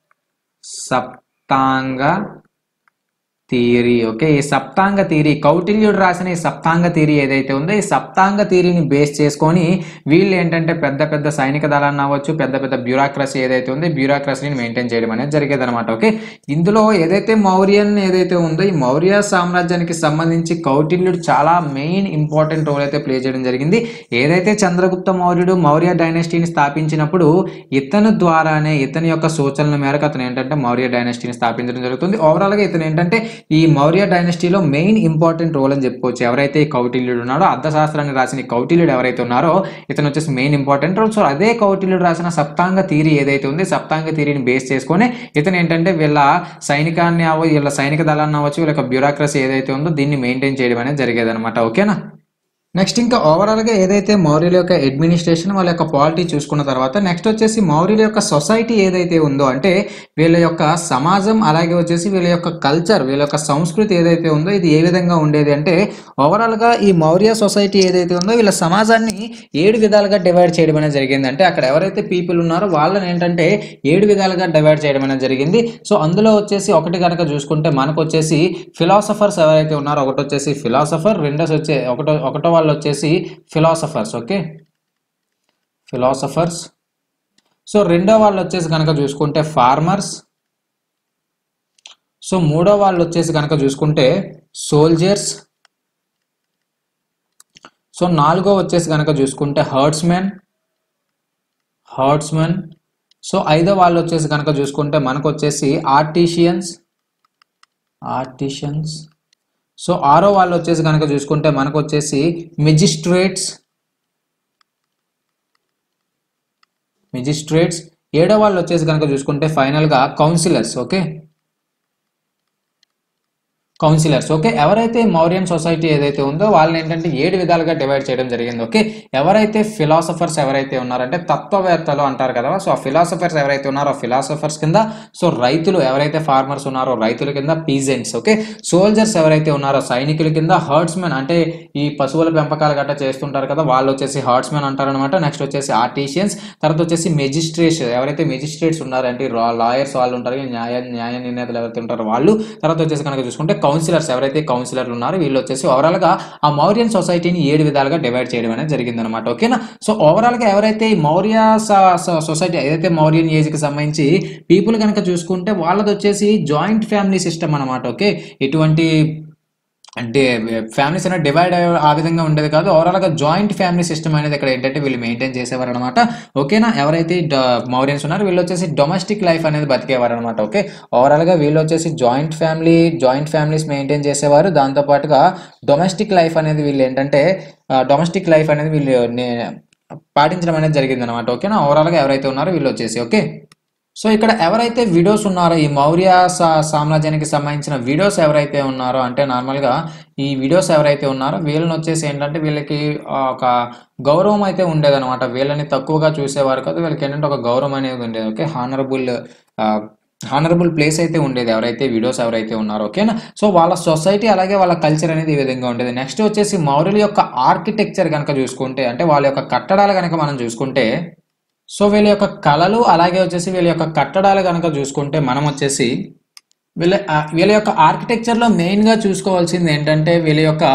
సప్తాంగ థియరీ ఓకే ఈ సప్తాంగ థియరీ కౌటిల్యుడు రాసిన ఈ సప్తాంగ థియరీ ఏదైతే ఉందో ఈ సప్తాంగ థియరీని బేస్ చేసుకొని వీళ్ళు ఏంటంటే పెద్ద పెద్ద సైనిక దళాన్ని అవ్వచ్చు పెద్ద పెద్ద బ్యూరాక్రసీ ఏదైతే ఉందో ఈ బ్యూరాక్రసీని మెయింటైన్ చేయడం అనేది జరిగేది అనమాట ఓకే ఇందులో ఏదైతే మౌర్యన్ ఏదైతే ఉందో ఈ మౌర్య సామ్రాజ్యానికి సంబంధించి కౌటిల్యుడు చాలా మెయిన్ ఇంపార్టెంట్ రోల్ అయితే ప్లే చేయడం జరిగింది ఏదైతే చంద్రగుప్త మౌర్యుడు మౌర్య డైనస్టీని స్థాపించినప్పుడు ఇతను ద్వారానే ఇతని యొక్క సూచనల మేరకు అతను ఏంటంటే మౌర్య డైనస్టీని స్థాపించడం జరుగుతుంది ఓవరాల్గా ఇతను ఏంటంటే ఈ మౌర్య డైనస్టీలో మెయిన్ ఇంపార్టెంట్ రోల్ అని చెప్పుకోవచ్చు ఎవరైతే ఈ కౌటిల్యుడు ఉన్నాడో అర్థశాస్త్రాన్ని రాసిన ఈ కౌటిల్యుడు ఎవరైతే ఉన్నారో ఇతను వచ్చేసి మెయిన్ ఇంపార్టెంట్ రోల్ సో అదే కౌటిల్యుడు రాసిన సప్తాంగ థీరీ ఏదైతే ఉంది సప్తాంగ థీరీని బేస్ చేసుకొని ఇతను ఏంటంటే వీళ్ళ సైనికాన్ని అవ్వ వీళ్ళ సైనిక దళాన్ని అవ్వచ్చు వీళ్ళ యొక్క బ్యూరాక్రసీ ఏదైతే ఉందో దీన్ని మెయింటైన్ చేయడం అనేది జరిగేది అనమాట ఓకేనా నెక్స్ట్ ఇంకా ఓవరాల్గా ఏదైతే మౌర్యుల యొక్క అడ్మినిస్ట్రేషన్ వాళ్ళ యొక్క పాలిటీ చూసుకున్న తర్వాత నెక్స్ట్ వచ్చేసి మౌర్యుల యొక్క సొసైటీ ఏదైతే ఉందో అంటే వీళ్ళ యొక్క సమాజం అలాగే వచ్చేసి వీళ్ళ యొక్క కల్చర్ వీళ్ళ యొక్క సంస్కృతి ఏదైతే ఉందో ఇది ఏ విధంగా ఉండేది అంటే ఓవరాల్గా ఈ మౌర్య సొసైటీ ఏదైతే ఉందో వీళ్ళ సమాజాన్ని ఏడు విధాలుగా డివైడ్ చేయడం అనేది జరిగింది అంటే అక్కడ ఎవరైతే పీపుల్ ఉన్నారో వాళ్ళని ఏంటంటే ఏడు విధాలుగా డివైడ్ చేయడం అనేది జరిగింది సో అందులో వచ్చేసి ఒకటి కనుక చూసుకుంటే మనకు వచ్చేసి ఫిలాసఫర్స్ ఎవరైతే ఉన్నారో ఒకటి వచ్చేసి ఫిలాసఫర్ రెండోసి వచ్చే ఒకటో ఒకటో వాళ్ళు వచ్చేసి ఫిలాసఫర్స్ ఓకే ఫిలాసఫర్స్ సో రెండో వాళ్ళు వచ్చేసి కనుక చూసుకుంటే ఫార్మర్స్ సో మూడో వాళ్ళు వచ్చేసి కనుక చూసుకుంటే సోల్జర్స్ సో నాలుగో వచ్చేసి కనుక చూసుకుంటే హర్డ్స్మెన్ హర్డ్స్మెన్ సో ఐదో వాళ్ళు వచ్చేసి కనుక చూసుకుంటే మనకు వచ్చేసి ఆర్టిషియన్స్ ఆర్టిషియన్స్ సో ఆరో వాళ్ళు వచ్చేసి కనుక చూసుకుంటే మనకు వచ్చేసి మెజిస్ట్రేట్స్ మెజిస్ట్రేట్స్ ఏడో వాళ్ళు వచ్చేసి కనుక చూసుకుంటే ఫైనల్గా కౌన్సిలర్స్ ఓకే కౌన్సిలర్స్ ఓకే ఎవరైతే మౌర్యన్ సొసైటీ ఏదైతే ఉందో వాళ్ళని ఏంటంటే ఏడు విధాలుగా డివైడ్ చేయడం జరిగింది ఓకే ఎవరైతే ఫిలాసఫర్స్ ఎవరైతే ఉన్నారంటే తత్వవేత్తలు అంటారు కదా సో ఆ ఫిలాసఫర్స్ ఎవరైతే ఉన్నారో ఆ ఫిలాసఫర్స్ కింద సో రైతులు ఎవరైతే ఫార్మర్స్ ఉన్నారో రైతుల కింద పీజెంట్స్ ఓకే సోల్జర్స్ ఎవరైతే ఉన్నారో సైనికుల కింద హర్డ్స్మెన్ అంటే ఈ పశువుల పెంపకాలు గట్రా చేస్తుంటారు కదా వాళ్ళు వచ్చేసి హర్డ్స్మెన్ అంటారనమాట నెక్స్ట్ వచ్చేసి ఆర్టీషియన్స్ తర్వాత వచ్చేసి మెజిస్ట్రేట్స్ ఎవరైతే మెజిస్ట్రేట్స్ ఉన్నారంటే లాయర్స్ వాళ్ళు ఉంటారు ఈ న్యాయ న్యాయ నిర్ణేతలు ఎవరైతే ఉంటారో వాళ్ళు తర్వాత వచ్చేసి కనుక చూసుకుంటే కౌన్సిలర్స్ ఎవరైతే కౌన్సిలర్లు ఉన్నారో వీళ్ళు వచ్చేసి ఓవరాల్ గా ఆ మౌర్యన్ సొసైటీని ఏడు విధాలుగా డివైడ్ చేయడం అనేది జరిగింది అనమాట ఓకేనా సో ఓవరాల్ గా ఎవరైతే ఈ మౌర్య సొసైటీ ఏదైతే మౌర్యన్ ఏజ్ కి సంబంధించి పీపుల్ కనుక చూసుకుంటే వాళ్ళది వచ్చేసి జాయింట్ ఫ్యామిలీ సిస్టమ్ అనమాట ఓకే ఎటువంటి అంటే ఫ్యామిలీస్ అనేది డివైడ్ ఆ విధంగా ఉండేది కాదు ఓవరాల్ గా జాయింట్ ఫ్యామిలీ సిస్టమ్ అనేది ఇక్కడ ఏంటంటే వీళ్ళు మెయింటైన్ చేసేవారు అనమాట ఓకేనా ఎవరైతే మౌరియన్స్ ఉన్నారో వీళ్ళు వచ్చేసి డొమెస్టిక్ లైఫ్ అనేది బతికేవారు అనమాట ఓకే ఓవరాల్ గా వీళ్ళు వచ్చేసి joint family joint families maintain చేసేవారు దాంతో పాటుగా డొమెస్టిక్ లైఫ్ అనేది వీళ్ళు ఏంటంటే డొమెస్టిక్ లైఫ్ అనేది వీళ్ళు నే- పాటించడం అనేది జరిగింది అనమాట ఓకేనా ఓవరాల్ గా ఎవరైతే ఉన్నారో వీళ్ళు వచ్చేసి ఓకే సో ఇక్కడ ఎవరైతే విడోస్ ఉన్నారో ఈ మౌర్య సా- సామ్రాజ్యానికి సంబంధించిన విడోస్ ఎవరైతే ఉన్నారో అంటే నార్మల్గా ఈ విడోస్ ఎవరైతే ఉన్నారో వీళ్ళని వచ్చేసి ఏంటంటే వీళ్ళకి ఆ, ఒక గౌరవం అయితే ఉండేదన్నమాట వీళ్ళని తక్కువగా చూసేవారు కాదు వీళ్ళకి ఏంటంటే ఒక గౌరవం అనేది ఉండేది ఓకే హానరబుల్ హానరబుల్ ప్లేస్ అయితే ఉండేది ఎవరైతే విడోస్ ఎవరైతే ఉన్నారో ఓకేనా సో వాళ్ళ సొసైటీ అలాగే వాళ్ళ కల్చర్ అనేది ఈ విధంగా ఉండేది నెక్స్ట్ వచ్చేసి మౌర్యుల యొక్క ఆర్కిటెక్చర్ కనుక చూసుకుంటే అంటే వాళ్ళ యొక్క కట్టడాలు కనుక మనం చూసుకుంటే సో వీళ్ళ యొక్క కళలు అలాగే వచ్చేసి వీళ్ళ యొక్క కట్టడాలు కనుక చూసుకుంటే మనం వచ్చేసి వీళ్ళ ఆ, వీళ్ళ యొక్క ఆర్కిటెక్చర్లో మెయిన్గా చూసుకోవాల్సింది ఏంటంటే వీళ్ళ యొక్క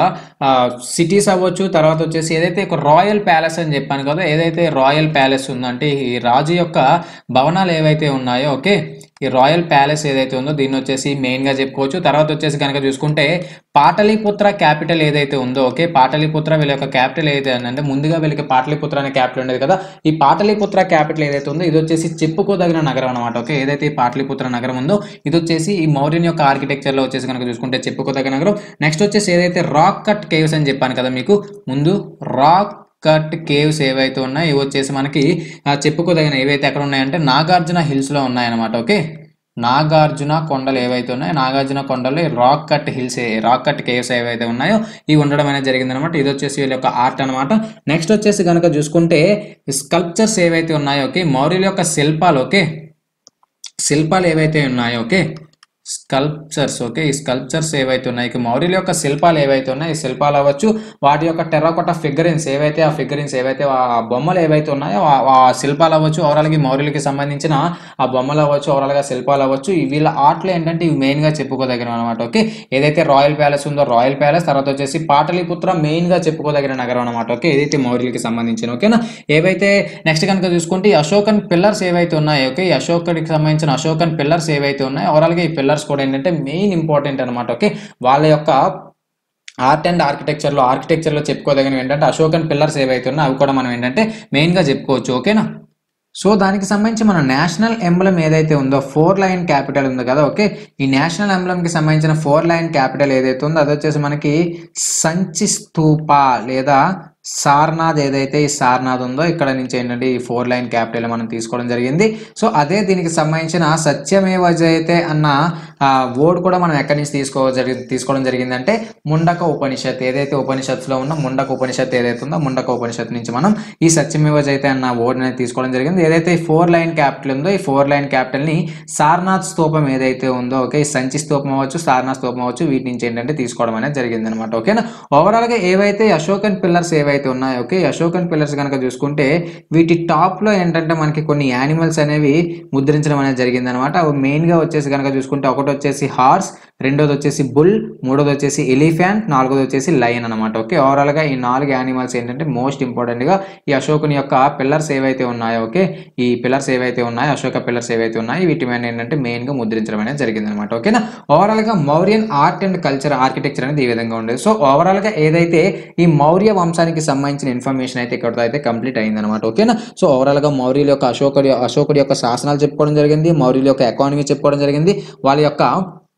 సిటీస్ అవ్వచ్చు తర్వాత వచ్చేసి ఏదైతే ఒక రాయల్ ప్యాలెస్ అని చెప్పాను కదా ఏదైతే రాయల్ ప్యాలెస్ ఉందంటే ఈ రాజు యొక్క భవనాలు ఏవైతే ఉన్నాయో ఓకే ఈ రాయల్ ప్యాలెస్ ఏదైతే ఉందో దీన్ని వచ్చేసి మెయిన్గా చెప్పుకోవచ్చు తర్వాత వచ్చేసి కనుక చూసుకుంటే పాటలీపుత్ర క్యాపిటల్ ఏదైతే ఉందో ఓకే పాటలీపుత్ర వీళ్ళ యొక్క క్యాపిటల్ ఏదైతే ఉందంటే ముందుగా వీళ్ళకి పాటలీపుత్ర అనే క్యాపిటల్ ఉండేది కదా ఈ పాటలీపుత్ర క్యాపిటల్ ఏదైతే ఉందో ఇది వచ్చేసి చెప్పుకోదగిన నగరం అనమాట ఓకే ఏదైతే ఈ పాటలీపుత్ర నగరం ఉందో ఇది వచ్చేసి ఈ మౌర్యన్ యొక్క ఆర్కిటెక్చర్ లో వచ్చేసి కనుక చూసుకుంటే చెప్పుకోదగిన నగరం నెక్స్ట్ వచ్చేసి ఏదైతే రాక్ కట్ కేవ్స్ అని చెప్పాను కదా మీకు ముందు రాక్ కట్ కేవ్స్ ఏవైతే ఉన్నాయో ఇవి వచ్చేసి మనకి ఆ, చెప్పుకోదగిన ఏవైతే ఎక్కడ ఉన్నాయంటే నాగార్జున హిల్స్ లో ఉన్నాయన్నమాట ఓకే నాగార్జున కొండలు ఏవైతే ఉన్నాయో నాగార్జున కొండలు rock cut hills rock cut caves ఏవైతే ఉన్నాయో ఇవి ఉండడం అనేది జరిగింది అనమాట ఇది వచ్చేసి వీళ్ళ యొక్క ఆర్ట్ అనమాట నెక్స్ట్ వచ్చేసి కనుక చూసుకుంటే స్కల్ప్చర్స్ ఏవైతే ఉన్నాయో ఓకే మౌర్యుల యొక్క శిల్పాలు ఓకే శిల్పాలు ఏవైతే ఉన్నాయో ఓకే స్కల్ప్చర్స్ ఓకే ఈ స్కల్ప్చర్స్ ఏవైతే ఉన్నాయి ఇక మౌర్యుల యొక్క శిల్పాలు ఏవైతే ఉన్నాయో ఈ శిల్పాలు అవ్వచ్చు వాటి యొక్క టెర్రకోట ఫిగరిన్స్ ఏవైతే ఆ ఫిగరిన్స్ ఏవైతే ఆ బొమ్మలు ఏవైతే ఉన్నాయో ఆ- ఆ శిల్పాలు అవ్వచ్చు ఓవరాల్గా మౌర్యులకి సంబంధించిన ఆ బొమ్మలు అవ్వచ్చు ఓవరాల్గా శిల్పాలు అవ్వచ్చు ఈ వీళ్ళ ఆర్ట్లో ఏంటంటే ఇవి మెయిన్గా చెప్పుకోదగిన అనమాట ఓకే ఏదైతే రాయల్ ప్యాలెస్ ఉందో రాయల్ ప్యాలెస్ తర్వాత వచ్చేసి పాటలీపుత్ర మెయిన్గా చెప్పుకోదగిన నగరం అనమాట ఓకే ఏదైతే మౌర్యులకి సంబంధించిన ఓకేనా ఏవైతే నెక్స్ట్ కనుక చూసుకుంటే ఈ అశోకన్ పిల్లర్స్ ఏవైతే ఉన్నాయో ఓకే ఈ అశోకుడికి సంబంధించిన అశోకన్ పిల్లర్స్ ఏవైతే ఉన్నాయో ఓవరాల్గా ఈ పిల్లర్స్ కూడా ఏంటంటే మెయిన్ ఇంపార్టెంట్ అనమాట ఓకే వాళ్ళ యొక్క ఆర్ట్ అండ్ ఆర్కిటెక్చర్లో ఆర్కిటెక్చర్లో చెప్పుకోదగినవి ఏంటంటే అశోకన్ పిల్లర్స్ ఏవైతే ఉన్నాయో అవి కూడా మనం ఏంటంటే మెయిన్గా చెప్పుకోవచ్చు ఓకేనా సో దానికి సంబంధించి మన నేషనల్ ఎంబ్లం ఏదైతే ఉందో ఫోర్ లైన్ క్యాపిటల్ ఉంది కదా ఓకే ఈ నేషనల్ ఎంబ్లంకి సంబంధించిన ఫోర్ లైన్ క్యాపిటల్ ఏదైతే ఉందో అది వచ్చేసి మనకి సంచి స్తూప లేదా సార్నాథ్ ఏదైతే ఈ సార్నాథ్ ఉందో ఇక్కడ నుంచి ఏంటంటే ఈ ఫోర్ లైన్ క్యాపిటల్ మనం తీసుకోవడం జరిగింది సో అదే దీనికి సంబంధించిన సత్యమేవ జయతే అన్న వర్డ్ కూడా మనం ఎక్కడి నుంచి తీసుకో జరిగి తీసుకోవడం జరిగిందంటే ముండక ఉపనిషత్ ఏదైతే ఉపనిషత్తులో ఉన్న ముండక ఉపనిషత్ ఏదైతే ఉందో ముండక ఉపనిషత్ నుంచి మనం ఈ సత్యమేవ జయతే అన్న వర్డ్ అనేది తీసుకోవడం జరిగింది ఏదైతే ఈ ఫోర్ లైన్ క్యాపిటల్ ఉందో ఈ ఫోర్ లైన్ క్యాపిటల్ ని సార్నాథ్ స్తూపం ఏదైతే ఉందో ఓకే ఈ సంచి స్తూపం అవ్వచ్చు సార్నాథ్ స్తూపం అవ్వచ్చు వీటి నుంచి ఏంటంటే తీసుకోవడం అనేది జరిగింది అనమాట ఓకేనా ఓవరాల్ గా ఏవైతే అశోకన్ పిల్లర్స్ ఏవైతే ఉన్నాయో ఓకే అశోకన్ పిల్లర్స్ కనుక చూసుకుంటే వీటి టాప్ లో ఏంటంటే మనకి కొన్ని యానిమల్స్ అనేవి ముద్రించడం అనేది జరిగింది అనమాట అవి మెయిన్ గా వచ్చేసి కనుక చూసుకుంటే ఒకటి వచ్చేసి హార్స్ రెండోది వచ్చేసి బుల్ మూడోది వచ్చేసి ఎలిఫెంట్ నాలుగోది వచ్చేసి లయన్ అనమాట ఓకే ఓవరాల్ గా ఈ నాలుగు యానిమల్స్ ఏంటంటే మోస్ట్ ఇంపార్టెంట్ గా ఈ అశోకుని యొక్క పిల్లర్స్ ఏవైతే ఉన్నాయో ఓకే ఈ పిల్లర్స్ ఏవైతే ఉన్నాయో అశోక పిల్లర్స్ ఏవైతే ఉన్నాయో వీటి మీద ఏంటంటే మెయిన్ గా ముద్రించడం అనేది జరిగింది అనమాట ఓకేనా ఓవరాల్ గా Mauryan art and culture architecture అనేది ఈ విధంగా ఉండేది సో ఓవరాల్ గా ఏదైతే ఈ మౌర్య వంశానికి సంబంధించిన ఇన్ఫర్మేషన్ అయితే ఇక్కడతో అయితే కంప్లీట్ అయింది అనమాట ఓకేనా సో ఓవరాల్ గా మౌర్యుల యొక్క అశోకుడి అశోకుడి యొక్క శాసనాలు చెప్పుకోవడం జరిగింది మౌర్యుల యొక్క ఎకానమీ చెప్పుకోవడం జరిగింది వాళ్ళ యొక్క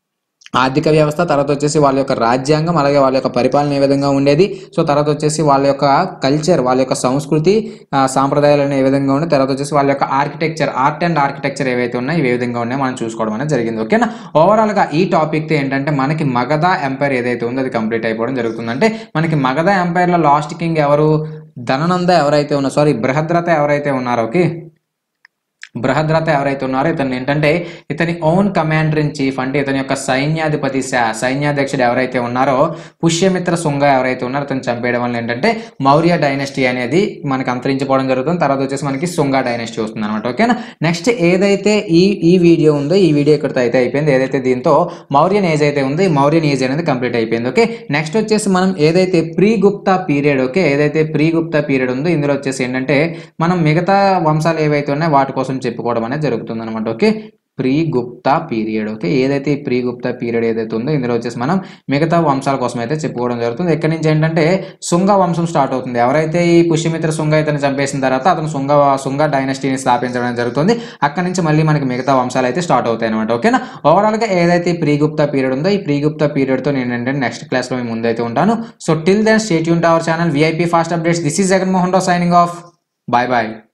ఆర్థిక వ్యవస్థ తర్వాత వచ్చేసి వాళ్ళ యొక్క రాజ్యాంగం అలాగే వాళ్ళ యొక్క పరిపాలన ఏ విధంగా ఉండేది సో తర్వాత వచ్చేసి వాళ్ళ యొక్క కల్చర్ వాళ్ళ యొక్క సంస్కృతి ఆ, సాంప్రదాయాలు ఏ విధంగా ఉన్నాయి తర్వాత వచ్చేసి వాళ్ళ యొక్క ఆర్కిటెక్చర్ ఆర్ట్ అండ్ ఆర్కిటెక్చర్ ఏవైతే ఉన్నాయో ఇవి ఏ విధంగా ఉన్నాయో మనం చూసుకోవడం అనేది జరిగింది ఓకేనా ఓవరాల్ గా ఈ టాపిక్ ఏంటంటే మనకి మగధ ఎంపైర్ ఏదైతే ఉందో అది కంప్లీట్ అయిపోవడం జరుగుతుంది అంటే మనకి మగధ ఎంపైర్ లో లాస్ట్ కింగ్ ఎవరు ధననంద ఎవరైతే ఉన్నారో సారీ బృహద్రత ఎవరైతే ఉన్నారో ఓకే బృహద్రత ఎవరైతే ఉన్నారో ఇతను ఏంటంటే ఇతని ఓన్ కమాండర్ ఇన్ చీఫ్ అంటే ఇతని యొక్క సైన్యాధిపతి శా- సైన్యాధ్యక్షుడు ఎవరైతే ఉన్నారో పుష్యమిత్ర శుంగ ఎవరైతే ఉన్నారో ఇతను చంపేయడం వల్ల ఏంటంటే మౌర్య డైనస్టీ అనేది మనకి అంతరించిపోవడం జరుగుతుంది తర్వాత వచ్చేసి మనకి శుంగ డైనస్టీ వస్తుంది అనమాట ఓకేనా నెక్స్ట్ ఏదైతే ఈ ఈ వీడియో ఉందో ఈ వీడియో ఇక్కడితో అయితే అయిపోయింది ఏదైతే దీంతో మౌర్యన్ ఏజ్ అయితే ఉందో ఈ మౌర్యన్ ఏజ్ అనేది కంప్లీట్ అయిపోయింది ఓకే నెక్స్ట్ వచ్చేసి మనం ఏదైతే ప్రీ గుప్తా పీరియడ్ ఓకే ఏదైతే ప్రీ గుప్తా పీరియడ్ ఉందో ఇందులో వచ్చేసి ఏంటంటే మనం మిగతా వంశాలు ఏవైతే ఉన్నాయో వాటి కోసం చెప్పుకోవడం అనేది జరుగుతుంది అనమాట okay pre Gupta period okay ఏదైతే ఈ ప్రీ గుప్తా పీరియడ్ ఏదైతే ఉందో ఇందులో వచ్చేసి మనం మిగతా వంశాల కోసం అయితే చెప్పుకోవడం జరుగుతుంది ఎక్కడి నుంచి ఏంటంటే శుంగ వంశం స్టార్ట్ అవుతుంది ఎవరైతే ఈ పుష్యమిత్ర శుంగ ఇతను చంపేసిన తర్వాత అతను శుంగ శుంగ డైనస్టీని స్థాపించడం జరుగుతుంది అక్కడి నుంచి మళ్ళీ మనకి మిగతా వంశాలు అయితే స్టార్ట్ అవుతాయి అనమాట ఓకేనా ఓవరాల్ గా ఏదైతే ఈ ప్రీ గుప్తా పీరియడ్ ఉందో ఈ ప్రీ గుప్తా పీరియడ్ తో నేను ఏంటంటే నెక్స్ట్ క్లాస్ లో మీ ముందైతే ఉంటాను సో టిల్ దెన్ స్టేట్ యూన్ to our channel VIP fast updates this is Jaganmohan Rao signing off bye bye